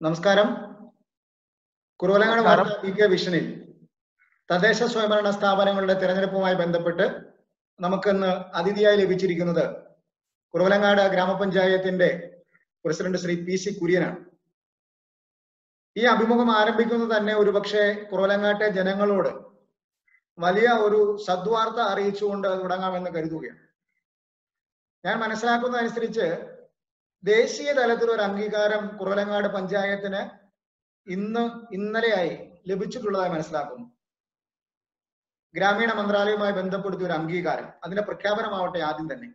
നമസ്കാരം കുറുവലങ്ങാട് നമസ്കാരം. വാർത്ത പി കെ വിഷനിൽ തദ്ദേശ സ്വയംഭരണ സ്ഥാപനങ്ങളുടെ തിരഞ്ഞെടുപ്പുമായി ബന്ധപ്പെട്ട് നമുക്കിന്ന് അതിഥിയായി ലഭിച്ചിരിക്കുന്നത് കുറുവലങ്ങാട് ഗ്രാമപഞ്ചായത്തിന്റെ പ്രസിഡന്റ് ശ്രീ പി സി കുര്യനാണ് ഈ അഭിമുഖം ആരംഭിക്കുന്നത് തന്നെ ഒരുപക്ഷെ കുറവലങ്ങാട്ടെ ജനങ്ങളോട് വലിയ ഒരു സദ്വാർത്ത അറിയിച്ചുകൊണ്ട് തുടങ്ങാമെന്ന് കരുതുകയാണ് ഞാൻ മനസ്സിലാക്കുന്നതനുസരിച്ച് ദേശീയ തലത്തിൽ ഒരു അംഗീകാരം കുറവലങ്ങാട് പഞ്ചായത്തിന് ഇന്ന് ഇന്നലെയായി ലഭിച്ചിട്ടുള്ളതായി മനസ്സിലാക്കുന്നു ഗ്രാമീണ മന്ത്രാലയവുമായി ബന്ധപ്പെടുത്തിയ ഒരു അംഗീകാരം അതിന്റെ പ്രഖ്യാപനമാവട്ടെ ആദ്യം തന്നെ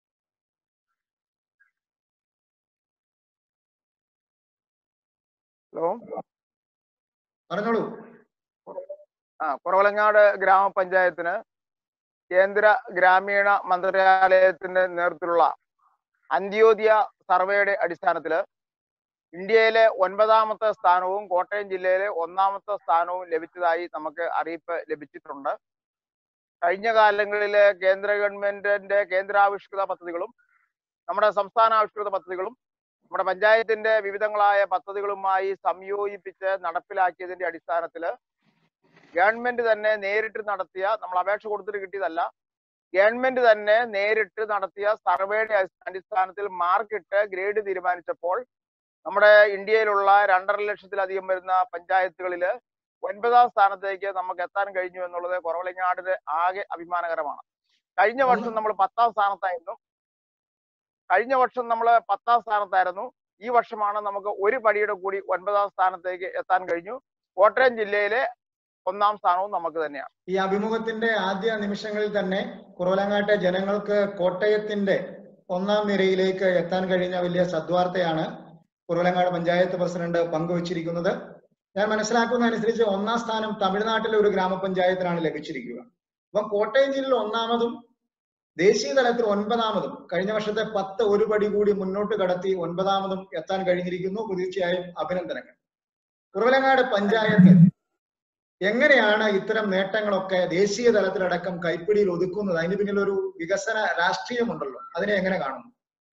ഹലോ പറഞ്ഞോളൂ ആ കുറവലങ്ങാട് ഗ്രാമപഞ്ചായത്തിന് കേന്ദ്ര ഗ്രാമീണ മന്ത്രാലയത്തിന്റെ നേതൃത്വത്തിലുള്ള അന്ത്യോദയ സർവേയുടെ അടിസ്ഥാനത്തിൽ ഇന്ത്യയിലെ ഒൻപതാമത്തെ സ്ഥാനവും കോട്ടയം ജില്ലയിലെ ഒന്നാമത്തെ സ്ഥാനവും ലഭിച്ചതായി നമുക്ക് അറിയിപ്പ് ലഭിച്ചിട്ടുണ്ട് കഴിഞ്ഞ കാലങ്ങളിലെ കേന്ദ്ര ഗവൺമെന്റിന്റെ കേന്ദ്രാവിഷ്കൃത പദ്ധതികളും നമ്മുടെ സംസ്ഥാന ആവിഷ്കൃത പദ്ധതികളും നമ്മുടെ പഞ്ചായത്തിന്റെ വിവിധങ്ങളായ പദ്ധതികളുമായി സംയോജിപ്പിച്ച് നടപ്പിലാക്കിയതിന്റെ അടിസ്ഥാനത്തിൽ ഗവൺമെന്റ് തന്നെ നേരിട്ട് നടത്തിയ നമ്മൾ അപേക്ഷ കൊടുത്തിട്ട് കിട്ടിയതല്ല ഗവൺമെന്റ് തന്നെ നേരിട്ട് നടത്തിയ സർവേയുടെ അടിസ്ഥാനത്തിൽ മാർക്കിട്ട് ഗ്രേഡ് തീരുമാനിച്ചപ്പോൾ നമ്മുടെ ഇന്ത്യയിലുള്ള രണ്ടര ലക്ഷത്തിലധികം വരുന്ന പഞ്ചായത്തുകളില് ഒൻപതാം സ്ഥാനത്തേക്ക് നമുക്ക് എത്താൻ കഴിഞ്ഞു എന്നുള്ളത് കുറവലങ്ങാടിന് ആകെ അഭിമാനകരമാണ് കഴിഞ്ഞ വർഷം നമ്മൾ പത്താം സ്ഥാനത്തായിരുന്നു കഴിഞ്ഞ വർഷം നമ്മൾ പത്താം സ്ഥാനത്തായിരുന്നു ഈ വർഷമാണ് നമുക്ക് ഒരു പടിയുടെ കൂടി ഒൻപതാം സ്ഥാനത്തേക്ക് എത്താൻ കഴിഞ്ഞു കോട്ടയം ജില്ലയിലെ ഒന്നാം സ്ഥാനവും നമുക്ക് തന്നെയാണ് ഈ അഭിമുഖത്തിന്റെ ആദ്യ നിമിഷങ്ങളിൽ തന്നെ കുറവലങ്ങാട്ടെ ജനങ്ങൾക്ക് കോട്ടയത്തിന്റെ ഒന്നാം നിരയിലേക്ക് എത്താൻ കഴിഞ്ഞ വലിയ സദ്വാർത്തയാണ് കുറവലങ്ങാട് പഞ്ചായത്ത് പ്രസിഡന്റ് പങ്കുവച്ചിരിക്കുന്നത് ഞാൻ മനസ്സിലാക്കുന്നതനുസരിച്ച് ഒന്നാം സ്ഥാനം തമിഴ്നാട്ടിലെ ഒരു ഗ്രാമപഞ്ചായത്തിനാണ് ലഭിച്ചിരിക്കുക അപ്പം കോട്ടയം ജില്ലയിൽ ഒന്നാമതും ദേശീയ തലത്തിൽ ഒൻപതാമതും കഴിഞ്ഞ വർഷത്തെ പത്ത് ഒരു പടി കൂടി മുന്നോട്ട് കടത്തി ഒൻപതാമതും എത്താൻ കഴിഞ്ഞിരിക്കുന്നു തീർച്ചയായും അഭിനന്ദനങ്ങൾ കുറവലങ്ങാട് പഞ്ചായത്ത് എങ്ങനെയാണ് ഇത്തരം നേട്ടങ്ങളൊക്കെ ദേശീയ തലത്തിലടക്കം കൈപ്പിടിയിൽ ഒതുക്കുന്നത് അതിന് പിന്നിൽ ഒരു വികസന രാഷ്ട്രീയമുണ്ടല്ലോ അതിനെ എങ്ങനെ കാണുന്നു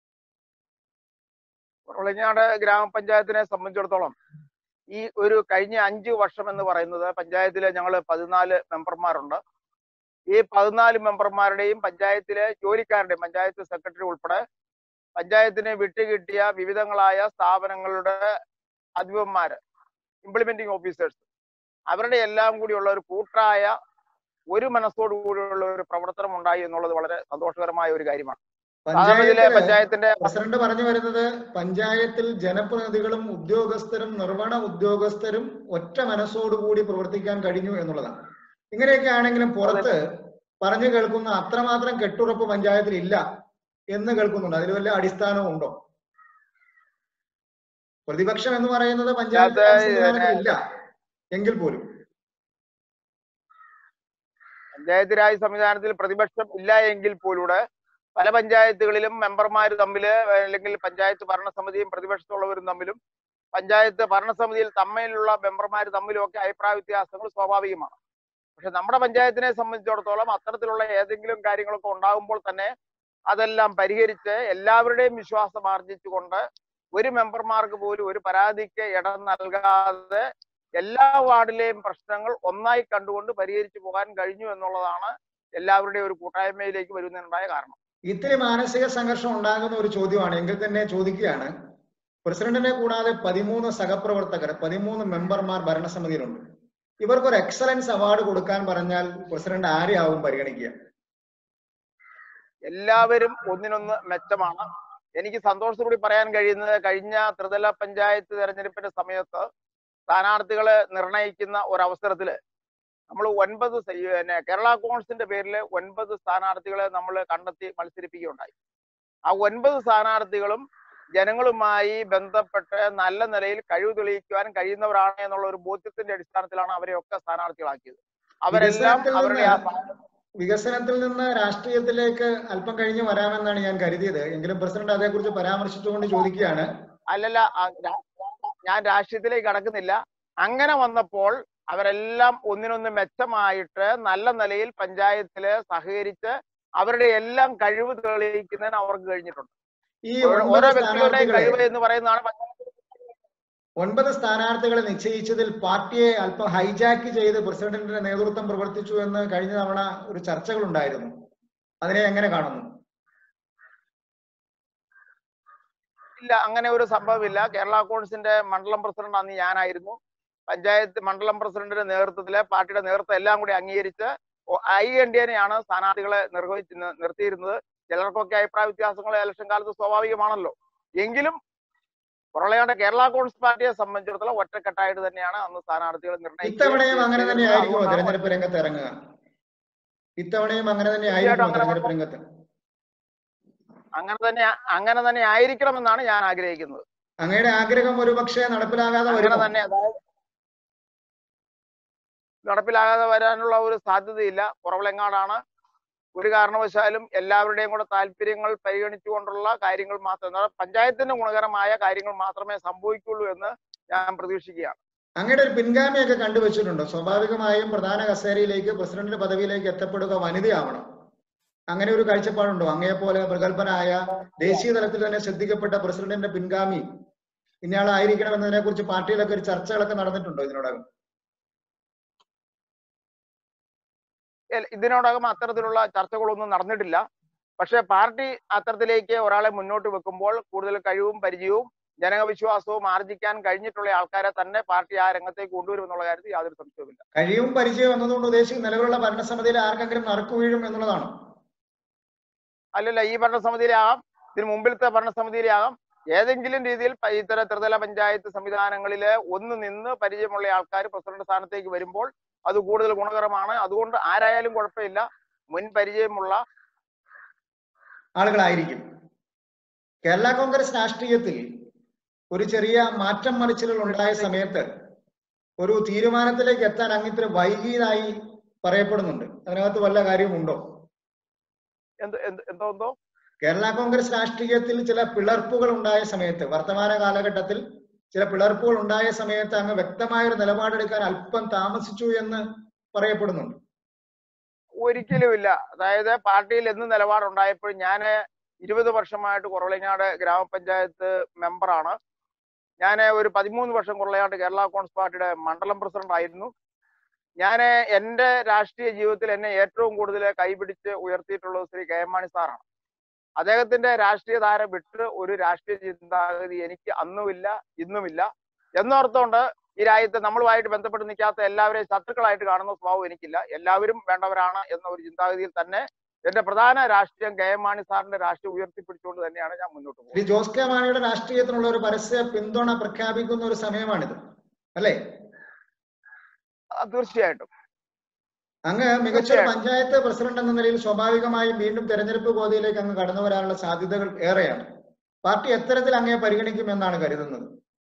കുറവലങ്ങാട് ഗ്രാമപഞ്ചായത്തിനെ സംബന്ധിച്ചിടത്തോളം ഈ ഒരു കഴിഞ്ഞ അഞ്ചു വർഷം എന്ന് പറയുന്നത് പഞ്ചായത്തിലെ ഞങ്ങൾ പതിനാല് മെമ്പർമാരുണ്ട് ഈ പതിനാല് മെമ്പർമാരുടെയും പഞ്ചായത്തിലെ ജോലിക്കാരുടെയും പഞ്ചായത്ത് സെക്രട്ടറി ഉൾപ്പെടെ പഞ്ചായത്തിന് വിട്ടുകിട്ടിയ വിവിധങ്ങളായ സ്ഥാപനങ്ങളുടെ അധിപന്മാര് ഇംപ്ലിമെന്റിംഗ് ഓഫീസേഴ്സ് അവരുടെ എല്ലാം കൂടിയുള്ള ഒരു കൂട്ടായ ഒരു മനസ്സോടു കൂടിയുള്ള ഒരു പ്രവർത്തനം ഉണ്ടായി എന്നുള്ളത് വളരെ സന്തോഷകരമായ ഒരു കാര്യമാണ് സാധാരണ പഞ്ചായത്തില് പഞ്ചായത്തിന്റെ പ്രസിഡന്റ് പറഞ്ഞു വരുന്നത് പഞ്ചായത്തിൽ ജനപ്രതിനിധികളും ഉദ്യോഗസ്ഥരും നിർവഹണ ഉദ്യോഗസ്ഥരും ഒറ്റ മനസ്സോടുകൂടി പ്രവർത്തിക്കാൻ കഴിഞ്ഞു എന്നുള്ളതാണ് ഇങ്ങനെയൊക്കെ ആണെങ്കിലും പുറത്ത് പറഞ്ഞു കേൾക്കുന്ന അത്രമാത്രം കെട്ടുറപ്പ് പഞ്ചായത്തിൽ ഇല്ല എന്ന് കേൾക്കുന്നുണ്ട് അതിൽ വല്ല അടിസ്ഥാനവും ഉണ്ടോ പ്രതിപക്ഷം എന്ന് പറയുന്നത് പഞ്ചായത്ത് അത് രാജ് സംവിധാനത്തിൽ ഇല്ല എങ്കിൽ പോലും പഞ്ചായത്ത് രാജ് സംവിധാനത്തിൽ പ്രതിപക്ഷം ഇല്ല എങ്കിൽ പോലൂടെ പല പഞ്ചായത്തുകളിലും മെമ്പർമാർ തമ്മിൽ അല്ലെങ്കിൽ പഞ്ചായത്ത് ഭരണസമിതിയും പ്രതിപക്ഷത്തുള്ളവരും തമ്മിലും പഞ്ചായത്ത് ഭരണസമിതിയിൽ തമ്മിലുള്ള മെമ്പർമാർ തമ്മിലും ഒക്കെ അഭിപ്രായ വ്യത്യാസങ്ങൾ സ്വാഭാവികമാണ് പക്ഷെ നമ്മുടെ പഞ്ചായത്തിനെ സംബന്ധിച്ചിടത്തോളം അത്തരത്തിലുള്ള ഏതെങ്കിലും കാര്യങ്ങളൊക്കെ ഉണ്ടാകുമ്പോൾ തന്നെ അതെല്ലാം പരിഹരിച്ച് എല്ലാവരുടെയും വിശ്വാസം ആർജിച്ചുകൊണ്ട് ഒരു മെമ്പർമാർക്ക് പോലും ഒരു പരാതിക്ക് ഇടം നൽകാതെ എല്ലാ വാർഡിലെയും പ്രശ്നങ്ങൾ ഒന്നായി കണ്ടുകൊണ്ട് പരിഹരിച്ചു പോകാൻ കഴിഞ്ഞു എന്നുള്ളതാണ് എല്ലാവരുടെയും ഒരു കൂട്ടായ്മയിലേക്ക് വരുന്നതിനുണ്ടായ കാരണം ഇത്തിരി മാനസിക സംഘർഷം ഉണ്ടാകുന്ന ഒരു ചോദ്യമാണ് എങ്കിൽ തന്നെ ചോദിക്കുകയാണ് പ്രസിഡന്റിനെ കൂടാതെ പതിമൂന്ന് സഹപ്രവർത്തകർ പതിമൂന്ന് മെമ്പർമാർ ഭരണസമിതിയിലുണ്ട് ഇവർക്ക് ഒരു എക്സലൻസ് അവാർഡ് കൊടുക്കാൻ പറഞ്ഞാൽ പ്രസിഡന്റ് ആരെയാവും പരിഗണിക്കുക എല്ലാവരും ഒന്നിനൊന്ന് മെച്ചമാണ് എനിക്ക് സന്തോഷത്തോടെ പറയാൻ കഴിയുന്നത് കഴിഞ്ഞ ത്രിതല പഞ്ചായത്ത് തെരഞ്ഞെടുപ്പിന്റെ സമയത്ത് സ്ഥാനാർത്ഥികളെ നിർണയിക്കുന്ന ഒരവസരത്തില് നമ്മൾ ഒൻപത് സ- ഈ പിന്നെ കേരള കോൺഗ്രസിന്റെ പേരിൽ ഒൻപത് സ്ഥാനാർത്ഥികളെ നമ്മൾ കണ്ടെത്തി മത്സരിപ്പിക്കുകയുണ്ടായി ആ ഒൻപത് സ്ഥാനാർത്ഥികളും ജനങ്ങളുമായി ബന്ധപ്പെട്ട് നല്ല നിലയിൽ കഴിവ് തെളിയിക്കുവാൻ കഴിയുന്നവരാണ് എന്നുള്ള ഒരു ബോധ്യത്തിന്റെ അടിസ്ഥാനത്തിലാണ് അവരെയൊക്കെ സ്ഥാനാർത്ഥികളാക്കിയത് അവരെല്ലാം വികസനത്തിൽ അവരുടെ ആ നിന്ന് വികസനത്തിൽ നിന്ന് രാഷ്ട്രീയത്തിലേക്ക് അല്പം കഴിഞ്ഞ് വരാമെന്നാണ് ഞാൻ കരുതിയത് എങ്കിലും പ്രസിഡന്റ് അതേക്കുറിച്ച് പരാമർശിച്ചുകൊണ്ട് ചോദിക്കുകയാണ് അല്ലല്ല ആ, രാ- ഞാൻ രാഷ്ട്രീയത്തിലേക്ക് കടക്കുന്നില്ല അങ്ങനെ വന്നപ്പോൾ അവരെല്ലാം ഒന്നിനൊന്ന് മെച്ചമായിട്ട് നല്ല നിലയിൽ പഞ്ചായത്തില് സഹകരിച്ച് അവരുടെ എല്ലാം കഴിവ് തെളിയിക്കുന്നതിന് അവർക്ക് കഴിഞ്ഞിട്ടുണ്ട് ഈ ഓരോ- ഒൻപത് ഓരോ വ്യക്തികളുടെയും സ്ഥാനാർത്ഥികളെ കഴിവ് എന്ന് പറയുന്നതാണ് പഞ്ചായത്ത് ഒൻപത് സ്ഥാനാർത്ഥികളെ നിശ്ചയിച്ചതിൽ പാർട്ടിയെ അല്പം ഹൈജാക്ക് ചെയ്ത് പ്രസിഡന്റിന്റെ നേതൃത്വം പ്രവർത്തിച്ചു എന്ന് കഴിഞ്ഞ തവണ ഒരു ചർച്ചകൾ ഉണ്ടായിരുന്നു അതിനെ എങ്ങനെ കാണുന്നു ഇല്ല അങ്ങനെ ഒരു സംഭവമില്ല കേരള കോൺഗ്രസിന്റെ മണ്ഡലം പ്രസിഡന്റ് അന്ന് ഞാനായിരുന്നു പഞ്ചായത്ത് മണ്ഡലം പ്രസിഡന്റിന്റെ നേതൃത്വത്തിലെ പാർട്ടിയുടെ നേതൃത്വം എല്ലാം കൂടി അംഗീകരിച്ച് ഒ- ഐ എൻ ഡി എനെയാണ് സ്ഥാനാർത്ഥികളെ നിർവഹിച്ച് നി- നിർത്തിയിരുന്നത് ചിലർക്കൊക്കെ അഭിപ്രായ വ്യത്യാസങ്ങൾ ഇലക്ഷൻ കാലത്ത് സ്വാഭാവികമാണല്ലോ എങ്കിലും പുറളയാണ്ട് കേരള കോൺഗ്രസ് പാർട്ടിയെ സംബന്ധിച്ചിടത്തോളം ഒറ്റക്കെട്ടായിട്ട് തന്നെയാണ് അന്ന് സ്ഥാനാർത്ഥികളെ ഇത്തവണയും അങ്ങനെ തന്നെ ആയിരിക്കുമോ അതുകൊണ്ടാണ് തെരഞ്ഞെടുപ്പ് രംഗത്ത് ഇറങ്ങുക ഇത്തവണയും അങ്ങനെ തന്നെ തീർച്ചയായിട്ടും ആയിരിക്കുമോ അങ്ങനെ തെരഞ്ഞെടുപ്പ് രംഗത്ത് അങ്ങനെ തന്നെ അങ്ങനെ തന്നെ ആയിരിക്കണമെന്നാണ് ഞാൻ ആഗ്രഹിക്കുന്നത് അങ്ങയുടെ ആഗ്രഹം ഒരു പക്ഷേ നടപ്പിലാകാതെ അങ്ങനെ വരുമോ തന്നെ അതായത് നടപ്പിലാകാതെ വരാനുള്ള ഒരു സാധ്യതയില്ല കുറവിലങ്ങാടാണ് ഒരു കാരണവശാലും എല്ലാവരുടെയും കൂടെ താല്പര്യങ്ങൾ പരിഗണിച്ചുകൊണ്ടുള്ള കാര്യങ്ങൾ മാത്രം എന്നാൽ പഞ്ചായത്തിന് ഗുണകരമായ കാര്യങ്ങൾ മാത്രമേ സംഭവിക്കുള്ളൂ എന്ന് ഞാൻ പ്രതീക്ഷിക്കുകയാണ് അങ്ങയുടെ ഒരു പിൻഗാമിയൊക്കെ കണ്ടുവച്ചിട്ടുണ്ടോ സ്വാഭാവികമായും പ്രധാന കസേരയിലേക്ക് പ്രസിഡന്റ് പദവിയിലേക്ക് എത്തപ്പെടുക വനിതയാവണം അങ്ങനെ ഒരു കാഴ്ചപ്പാടുണ്ടോ അങ്ങയെപ്പോലെ പ്രഗത്ഭനായ ദേശീയ തലത്തിൽ തന്നെ ശ്രദ്ധിക്കപ്പെട്ട പ്രസിഡന്റിന്റെ പിൻഗാമി ഇന്നയാളായിരിക്കണം എന്നതിനെ കുറിച്ച് പാർട്ടിയിലൊക്കെ ഒരു ചർച്ചകളൊക്കെ നടന്നിട്ടുണ്ടോ ഇതിനോടകം എൽ- ഇതിനോടകം അത്തരത്തിലുള്ള ചർച്ചകളൊന്നും നടന്നിട്ടില്ല പക്ഷെ പാർട്ടി അത്തരത്തിലേക്ക് ഒരാളെ മുന്നോട്ട് വെക്കുമ്പോൾ കൂടുതൽ കഴിവും പരിചയവും ജനവിശ്വാസവും ആർജിക്കാൻ കഴിഞ്ഞിട്ടുള്ള ആൾക്കാരെ തന്നെ പാർട്ടി ആ രംഗത്തേക്ക് കൊണ്ടുവരുമെന്നുള്ള കാര്യത്തിൽ യാതൊരു സംശയവുമില്ല കഴിവും പരിചയം എന്നതുകൊണ്ട് ഉദ്ദേശിച്ച് നിലവിലുള്ള ഭരണസമിതിയിൽ ആർക്കെങ്കിലും നറുക്കു വീഴും എന്നുള്ളതാണോ അല്ലല്ല ഈ ഭരണസമിതിയിലാകാം ഇതിന് മുമ്പിലത്തെ ഭരണസമിതിയിലാകാം ഏതെങ്കിലും രീതിയിൽ പ- ഇത്തരം ത്രിതല പഞ്ചായത്ത് സംവിധാനങ്ങളിൽ ഒന്ന് നിന്ന് പരിചയമുള്ള ആൾക്കാർ പ്രസിഡന്റ് സ്ഥാനത്തേക്ക് വരുമ്പോൾ അത് കൂടുതൽ ഗുണകരമാണ് അതുകൊണ്ട് ആരായാലും കുഴപ്പമില്ല മുൻ പരിചയമുള്ള ആളുകളായിരിക്കും കേരള കോൺഗ്രസ് രാഷ്ട്രീയത്തിൽ ഒരു ചെറിയ മാറ്റം മറിച്ചിലുകൾ ഉണ്ടായ സമയത്ത് ഒരു തീരുമാനത്തിലേക്ക് എത്താൻ അങ്ങിത്ര വൈകിയതായി പറയപ്പെടുന്നുണ്ട് അതിനകത്ത് വല്ല കാര്യവുമുണ്ടോ എന്ത് എന്ത് എന്തോ എന്തോ കേരള കോൺഗ്രസ് രാഷ്ട്രീയത്തിൽ ചില പിളർപ്പുകൾ ഉണ്ടായ സമയത്ത് വർത്തമാന കാലഘട്ടത്തിൽ ചില പിളർപ്പുകൾ ഉണ്ടായ സമയത്ത് അങ്ങ് വ്യക്തമായ ഒരു നിലപാടെടുക്കാൻ അല്പം താമസിച്ചു എന്ന് പറയപ്പെടുന്നുണ്ട് ഒരിക്കലുമില്ല അതായത് പാർട്ടിയിൽ എന്ത് നിലപാടുണ്ടായപ്പോൾ ഞാൻ ഇരുപത് വർഷമായിട്ട് കുറവലങ്ങാട് ഗ്രാമപഞ്ചായത്ത് മെമ്പറാണ് ഞാൻ ഒരു പതിമൂന്ന് വർഷം കുറവലങ്ങാട് കേരള കോൺഗ്രസ് പാർട്ടിയുടെ മണ്ഡലം പ്രസിഡന്റ് ആയിരുന്നു ഞാൻ എൻ്റെ രാഷ്ട്രീയ ജീവിതത്തിൽ എന്നെ ഏറ്റവും കൂടുതൽ കൈപിടിച്ച് ഉയർത്തിയിട്ടുള്ളത് ശ്രീ കെ എം മാണി സാറാണ് അദ്ദേഹത്തിന്റെ രാഷ്ട്രീയ ധാര വിട്ട് ഒരു രാഷ്ട്രീയ ചിന്താഗതി എനിക്ക് അന്നുമില്ല ഇന്നുമില്ല എന്നോർത്തുകൊണ്ട് ഈ രാജ്യത്ത് നമ്മളുമായിട്ട് ബന്ധപ്പെട്ട് നിൽക്കാത്ത എല്ലാവരെയും ശത്രുക്കളായിട്ട് കാണുന്ന സ്വഭാവം എനിക്കില്ല എല്ലാവരും വേണ്ടവരാണ് എന്ന ഒരു ചിന്താഗതിയിൽ തന്നെ എന്റെ പ്രധാന രാഷ്ട്രീയം കെ എം മാണി സാറിന്റെ രാഷ്ട്രീയം ഉയർത്തിപ്പിടിച്ചുകൊണ്ട് തന്നെയാണ് ഞാൻ മുന്നോട്ട് പോകുന്നത് ശ്രീ ജോസ് കെ മാണിയുടെ രാഷ്ട്രീയത്തിനുള്ള ഒരു പരസ്യ പിന്തുണ പ്രഖ്യാപിക്കുന്ന ഒരു സമയമാണിത് അല്ലേ ആ, തീർച്ചയായിട്ടും അങ്ങ് മികച്ച ഒരു തീർച്ചയായും. പഞ്ചായത്ത് പ്രസിഡന്റ് എന്ന നിലയിൽ സ്വാഭാവികമായും വീണ്ടും തെരഞ്ഞെടുപ്പ് ഗോതിയിലേക്ക് അങ്ങ് കടന്നു വരാനുള്ള സാധ്യതകൾ ഏറെയാണ് പാർട്ടി എത്തരത്തിൽ അങ്ങയെ പരിഗണിക്കുമെന്നാണ് കരുതുന്നത്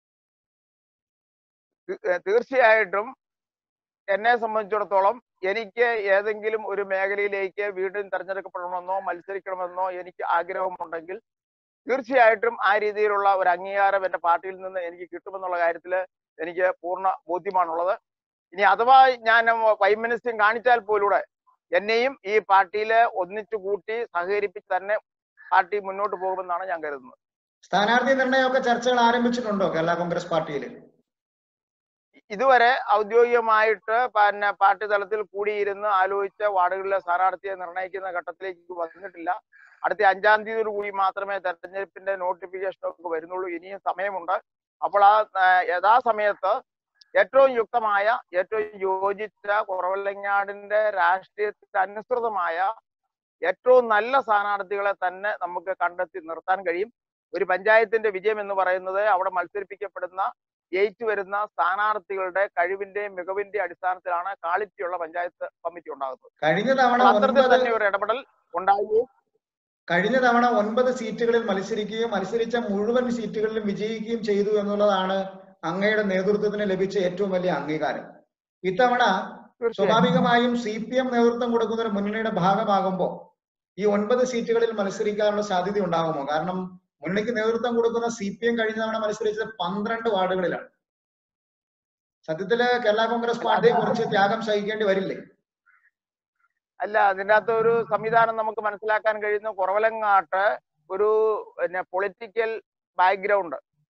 തീ- ഏർ തീർച്ചയായിട്ടും എന്നെ സംബന്ധിച്ചിടത്തോളം എനിക്ക് ഏതെങ്കിലും ഒരു മേഖലയിലേക്ക് വീണ്ടും തെരഞ്ഞെടുക്കപ്പെടണമെന്നോ മത്സരിക്കണമെന്നോ എനിക്ക് ആഗ്രഹമുണ്ടെങ്കിൽ തീർച്ചയായിട്ടും ആ രീതിയിലുള്ള ഒരു അംഗീകാരം എന്റെ പാർട്ടിയിൽ നിന്ന് എനിക്ക് കിട്ടുമെന്നുള്ള കാര്യത്തിൽ എനിക്ക് പൂർണ്ണ ബോധ്യമാണുള്ളത് ഇനി അഥവാ ഞാൻ വൈമനസ്യം കാണിച്ചാൽ പോലൂടെ എന്നെയും ഈ പാർട്ടിയിൽ ഒന്നിച്ചു കൂട്ടി സഹകരിപ്പിച്ച് തന്നെ പാർട്ടി മുന്നോട്ട് പോകുമെന്നാണ് ഞാൻ കരുതുന്നത് സ്ഥാനാർത്ഥി നിർണയമൊക്കെ ചർച്ചകൾ ആരംഭിച്ചിട്ടുണ്ടോ കേരള കോൺഗ്രസ് പാർട്ടിയിൽ ഇതുവരെ ഔദ്യോഗികമായിട്ട് പിന്നെ പാർട്ടി തലത്തിൽ കൂടിയിരുന്ന് ആലോചിച്ച് വാർഡുകളിലെ സ്ഥാനാർത്ഥിയെ നിർണ്ണയിക്കുന്ന ഘട്ടത്തിലേക്ക് വന്നിട്ടില്ല അടുത്ത അഞ്ചാം തീയതിയോട് കൂടി മാത്രമേ തെരഞ്ഞെടുപ്പിന്റെ നോട്ടിഫിക്കേഷൻ ഒക്കെ വരുന്നുള്ളൂ ഇനിയും സമയമുണ്ട് അപ്പോൾ ആ ആ, യഥാസമയത്ത് ഏറ്റവും യുക്തമായ ഏറ്റവും യോജിച്ച കുറവല്ലങ്ങാടിന്റെ രാഷ്ട്രീയത്തിന് അനുസൃതമായ ഏറ്റവും നല്ല സ്ഥാനാർത്ഥികളെ തന്നെ നമുക്ക് കണ്ടെത്തി നിർത്താൻ കഴിയും ഒരു പഞ്ചായത്തിന്റെ വിജയം എന്ന് പറയുന്നത് അവിടെ മത്സരിപ്പിക്കപ്പെടുന്ന ജയിച്ചു വരുന്ന സ്ഥാനാർത്ഥികളുടെ കഴിവിന്റെയും മികവിന്റെയും അടിസ്ഥാനത്തിലാണ് ക്വാളിറ്റിയുള്ള പഞ്ചായത്ത് കമ്മിറ്റി ഉണ്ടാകുന്നത് കഴിഞ്ഞ തവണ അപ്പോൾ അത്തരത്തിൽ ഒൻപത് തന്നെ ഒരു ഇടപെടൽ ഉണ്ടാവുകയും കഴിഞ്ഞ തവണ ഒൻപത് സീറ്റുകളിൽ മത്സരിക്കുകയും മത്സരിച്ച മുഴുവൻ സീറ്റുകളിലും വിജയിക്കുകയും ചെയ്തു എന്നുള്ളതാണ് അങ്ങയുടെ നേതൃത്വത്തിന് ലഭിച്ച ഏറ്റവും വലിയ അംഗീകാരം ഇത്തവണ തീർച്ചയായും സ്വാഭാവികമായും സി പി എം നേതൃത്വം കൊടുക്കുന്ന ഒരു മുന്നണിയുടെ ഭാഗമാകുമ്പോൾ ഈ ഒൻപത് സീറ്റുകളിൽ മത്സരിക്കാനുള്ള സാധ്യത ഉണ്ടാകുമോ കാരണം മുന്നണിക്ക് നേതൃത്വം കൊടുക്കുന്ന സി പി എം കഴിഞ്ഞ തവണ മത്സരിച്ചത് പന്ത്രണ്ട് വാർഡുകളിലാണ് സത്യത്തില് കേരള കോൺഗ്രസ് പാർട്ടി കുറച്ച് ത്യാഗം സഹിക്കേണ്ടി വരില്ലേ അല്ല അതിൻ്റെ അകത്ത് ഒരു സംവിധാനം നമുക്ക് മനസ്സിലാക്കാൻ കഴിയുന്ന കുറവലങ്ങാട്ട് ഒരു പിന്നെ പൊളിറ്റിക്കൽ ബാക്ക്ഗ്രൗണ്ട്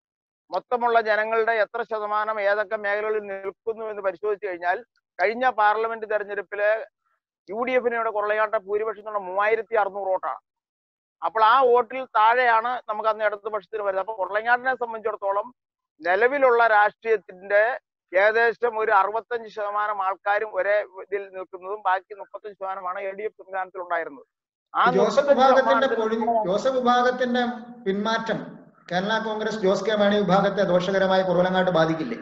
മൊത്തമുള്ള ജനങ്ങളുടെ എത്ര ശതമാനം ഏതൊക്കെ മേഖലകളിൽ നിൽക്കുന്നു എന്ന് പരിശോധിച്ചു കഴിഞ്ഞാൽ കഴിഞ്ഞ പാർലമെന്റ് തെരഞ്ഞെടുപ്പില് യു ഡി എഫിനോട് കൊള്ളയാട്ട ഭൂരിപക്ഷം എന്ന് പറഞ്ഞാൽ മൂവായിരത്തി അറുന്നൂറ് വോട്ടാണ് അപ്പോൾ ആ വോട്ടിൽ താഴെയാണ് നമുക്ക് അന്ന് ഇടതുപക്ഷത്തിന് വരുന്നത് അപ്പൊ കൊള്ളങ്ങാടിനെ സംബന്ധിച്ചിടത്തോളം നിലവിലുള്ള രാഷ്ട്രീയത്തിന്റെ ഏകദേശം ഒരു അറുപത്തഞ്ച് ശതമാനം ആൾക്കാരും ഒരേ ഇതിൽ നിൽക്കുന്നതും ബാക്കി മുപ്പത്തഞ്ച് ശതമാനമാണ് എൽ ഡി എഫ് സംവിധാനത്തിൽ ഉണ്ടായിരുന്നത് ആ ജോസഫ് 35 വിഭാഗത്തിന്റെ ശതമാനത്തിൽ പൊഴി ജോസഫ് വിഭാഗത്തിന്റെ പിന്മാറ്റം കേരള കോൺഗ്രസ് ജോസ് കെ മാണി വിഭാഗത്തെ ദോഷകരമായി കുറവലങ്ങാട്ട് ബാധിക്കില്ലേ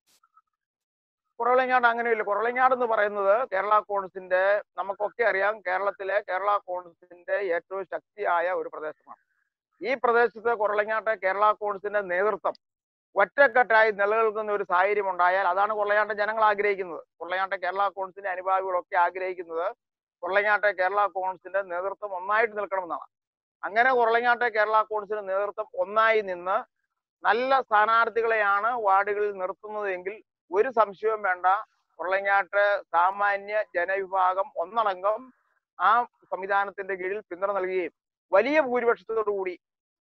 കുറവലങ്ങാട് അങ്ങനെയില്ല കുറവലങ്ങാട് എന്ന് പറയുന്നത് കേരള കോൺഗ്രസിന്റെ നമുക്കൊക്കെ അറിയാം കേരളത്തിലെ കേരള കോൺഗ്രസിന്റെ ഏറ്റവും ശക്തിയായ ഒരു പ്രദേശമാണ് ഈ പ്രദേശത്ത് കുറവലങ്ങാട്ടെ കേരള കോൺഗ്രസിന്റെ നേതൃത്വം ഒറ്റക്കെട്ടായി നിലനിൽക്കുന്ന ഒരു സാഹചര്യം ഉണ്ടായാൽ അതാണ് കൊള്ളയാട്ടെ ജനങ്ങൾ ആഗ്രഹിക്കുന്നത് കൊള്ളയാട്ടെ കേരള കോൺഗ്രസിന്റെ അനുഭാവികളൊക്കെ ആഗ്രഹിക്കുന്നത് കൊള്ളങ്ങാട്ടെ കേരള കോൺഗ്രസിന്റെ നേതൃത്വം ഒന്നായിട്ട് നിൽക്കണമെന്നാണ് അങ്ങനെ കൊള്ളങ്ങാട്ടെ കേരള കോൺഗ്രസിന്റെ നേതൃത്വം ഒന്നായി നിന്ന് നല്ല സ്ഥാനാർത്ഥികളെയാണ് വാർഡുകളിൽ നിർത്തുന്നത് എങ്കിൽ ഒരു സംശയവും വേണ്ട കൊള്ളങ്ങാട്ട് സാമാന്യ ജനവിഭാഗം ഒന്നടങ്കം ആ സംവിധാനത്തിന്റെ കീഴിൽ പിന്തുണ നൽകുകയും വലിയ ഭൂരിപക്ഷത്തോടു കൂടി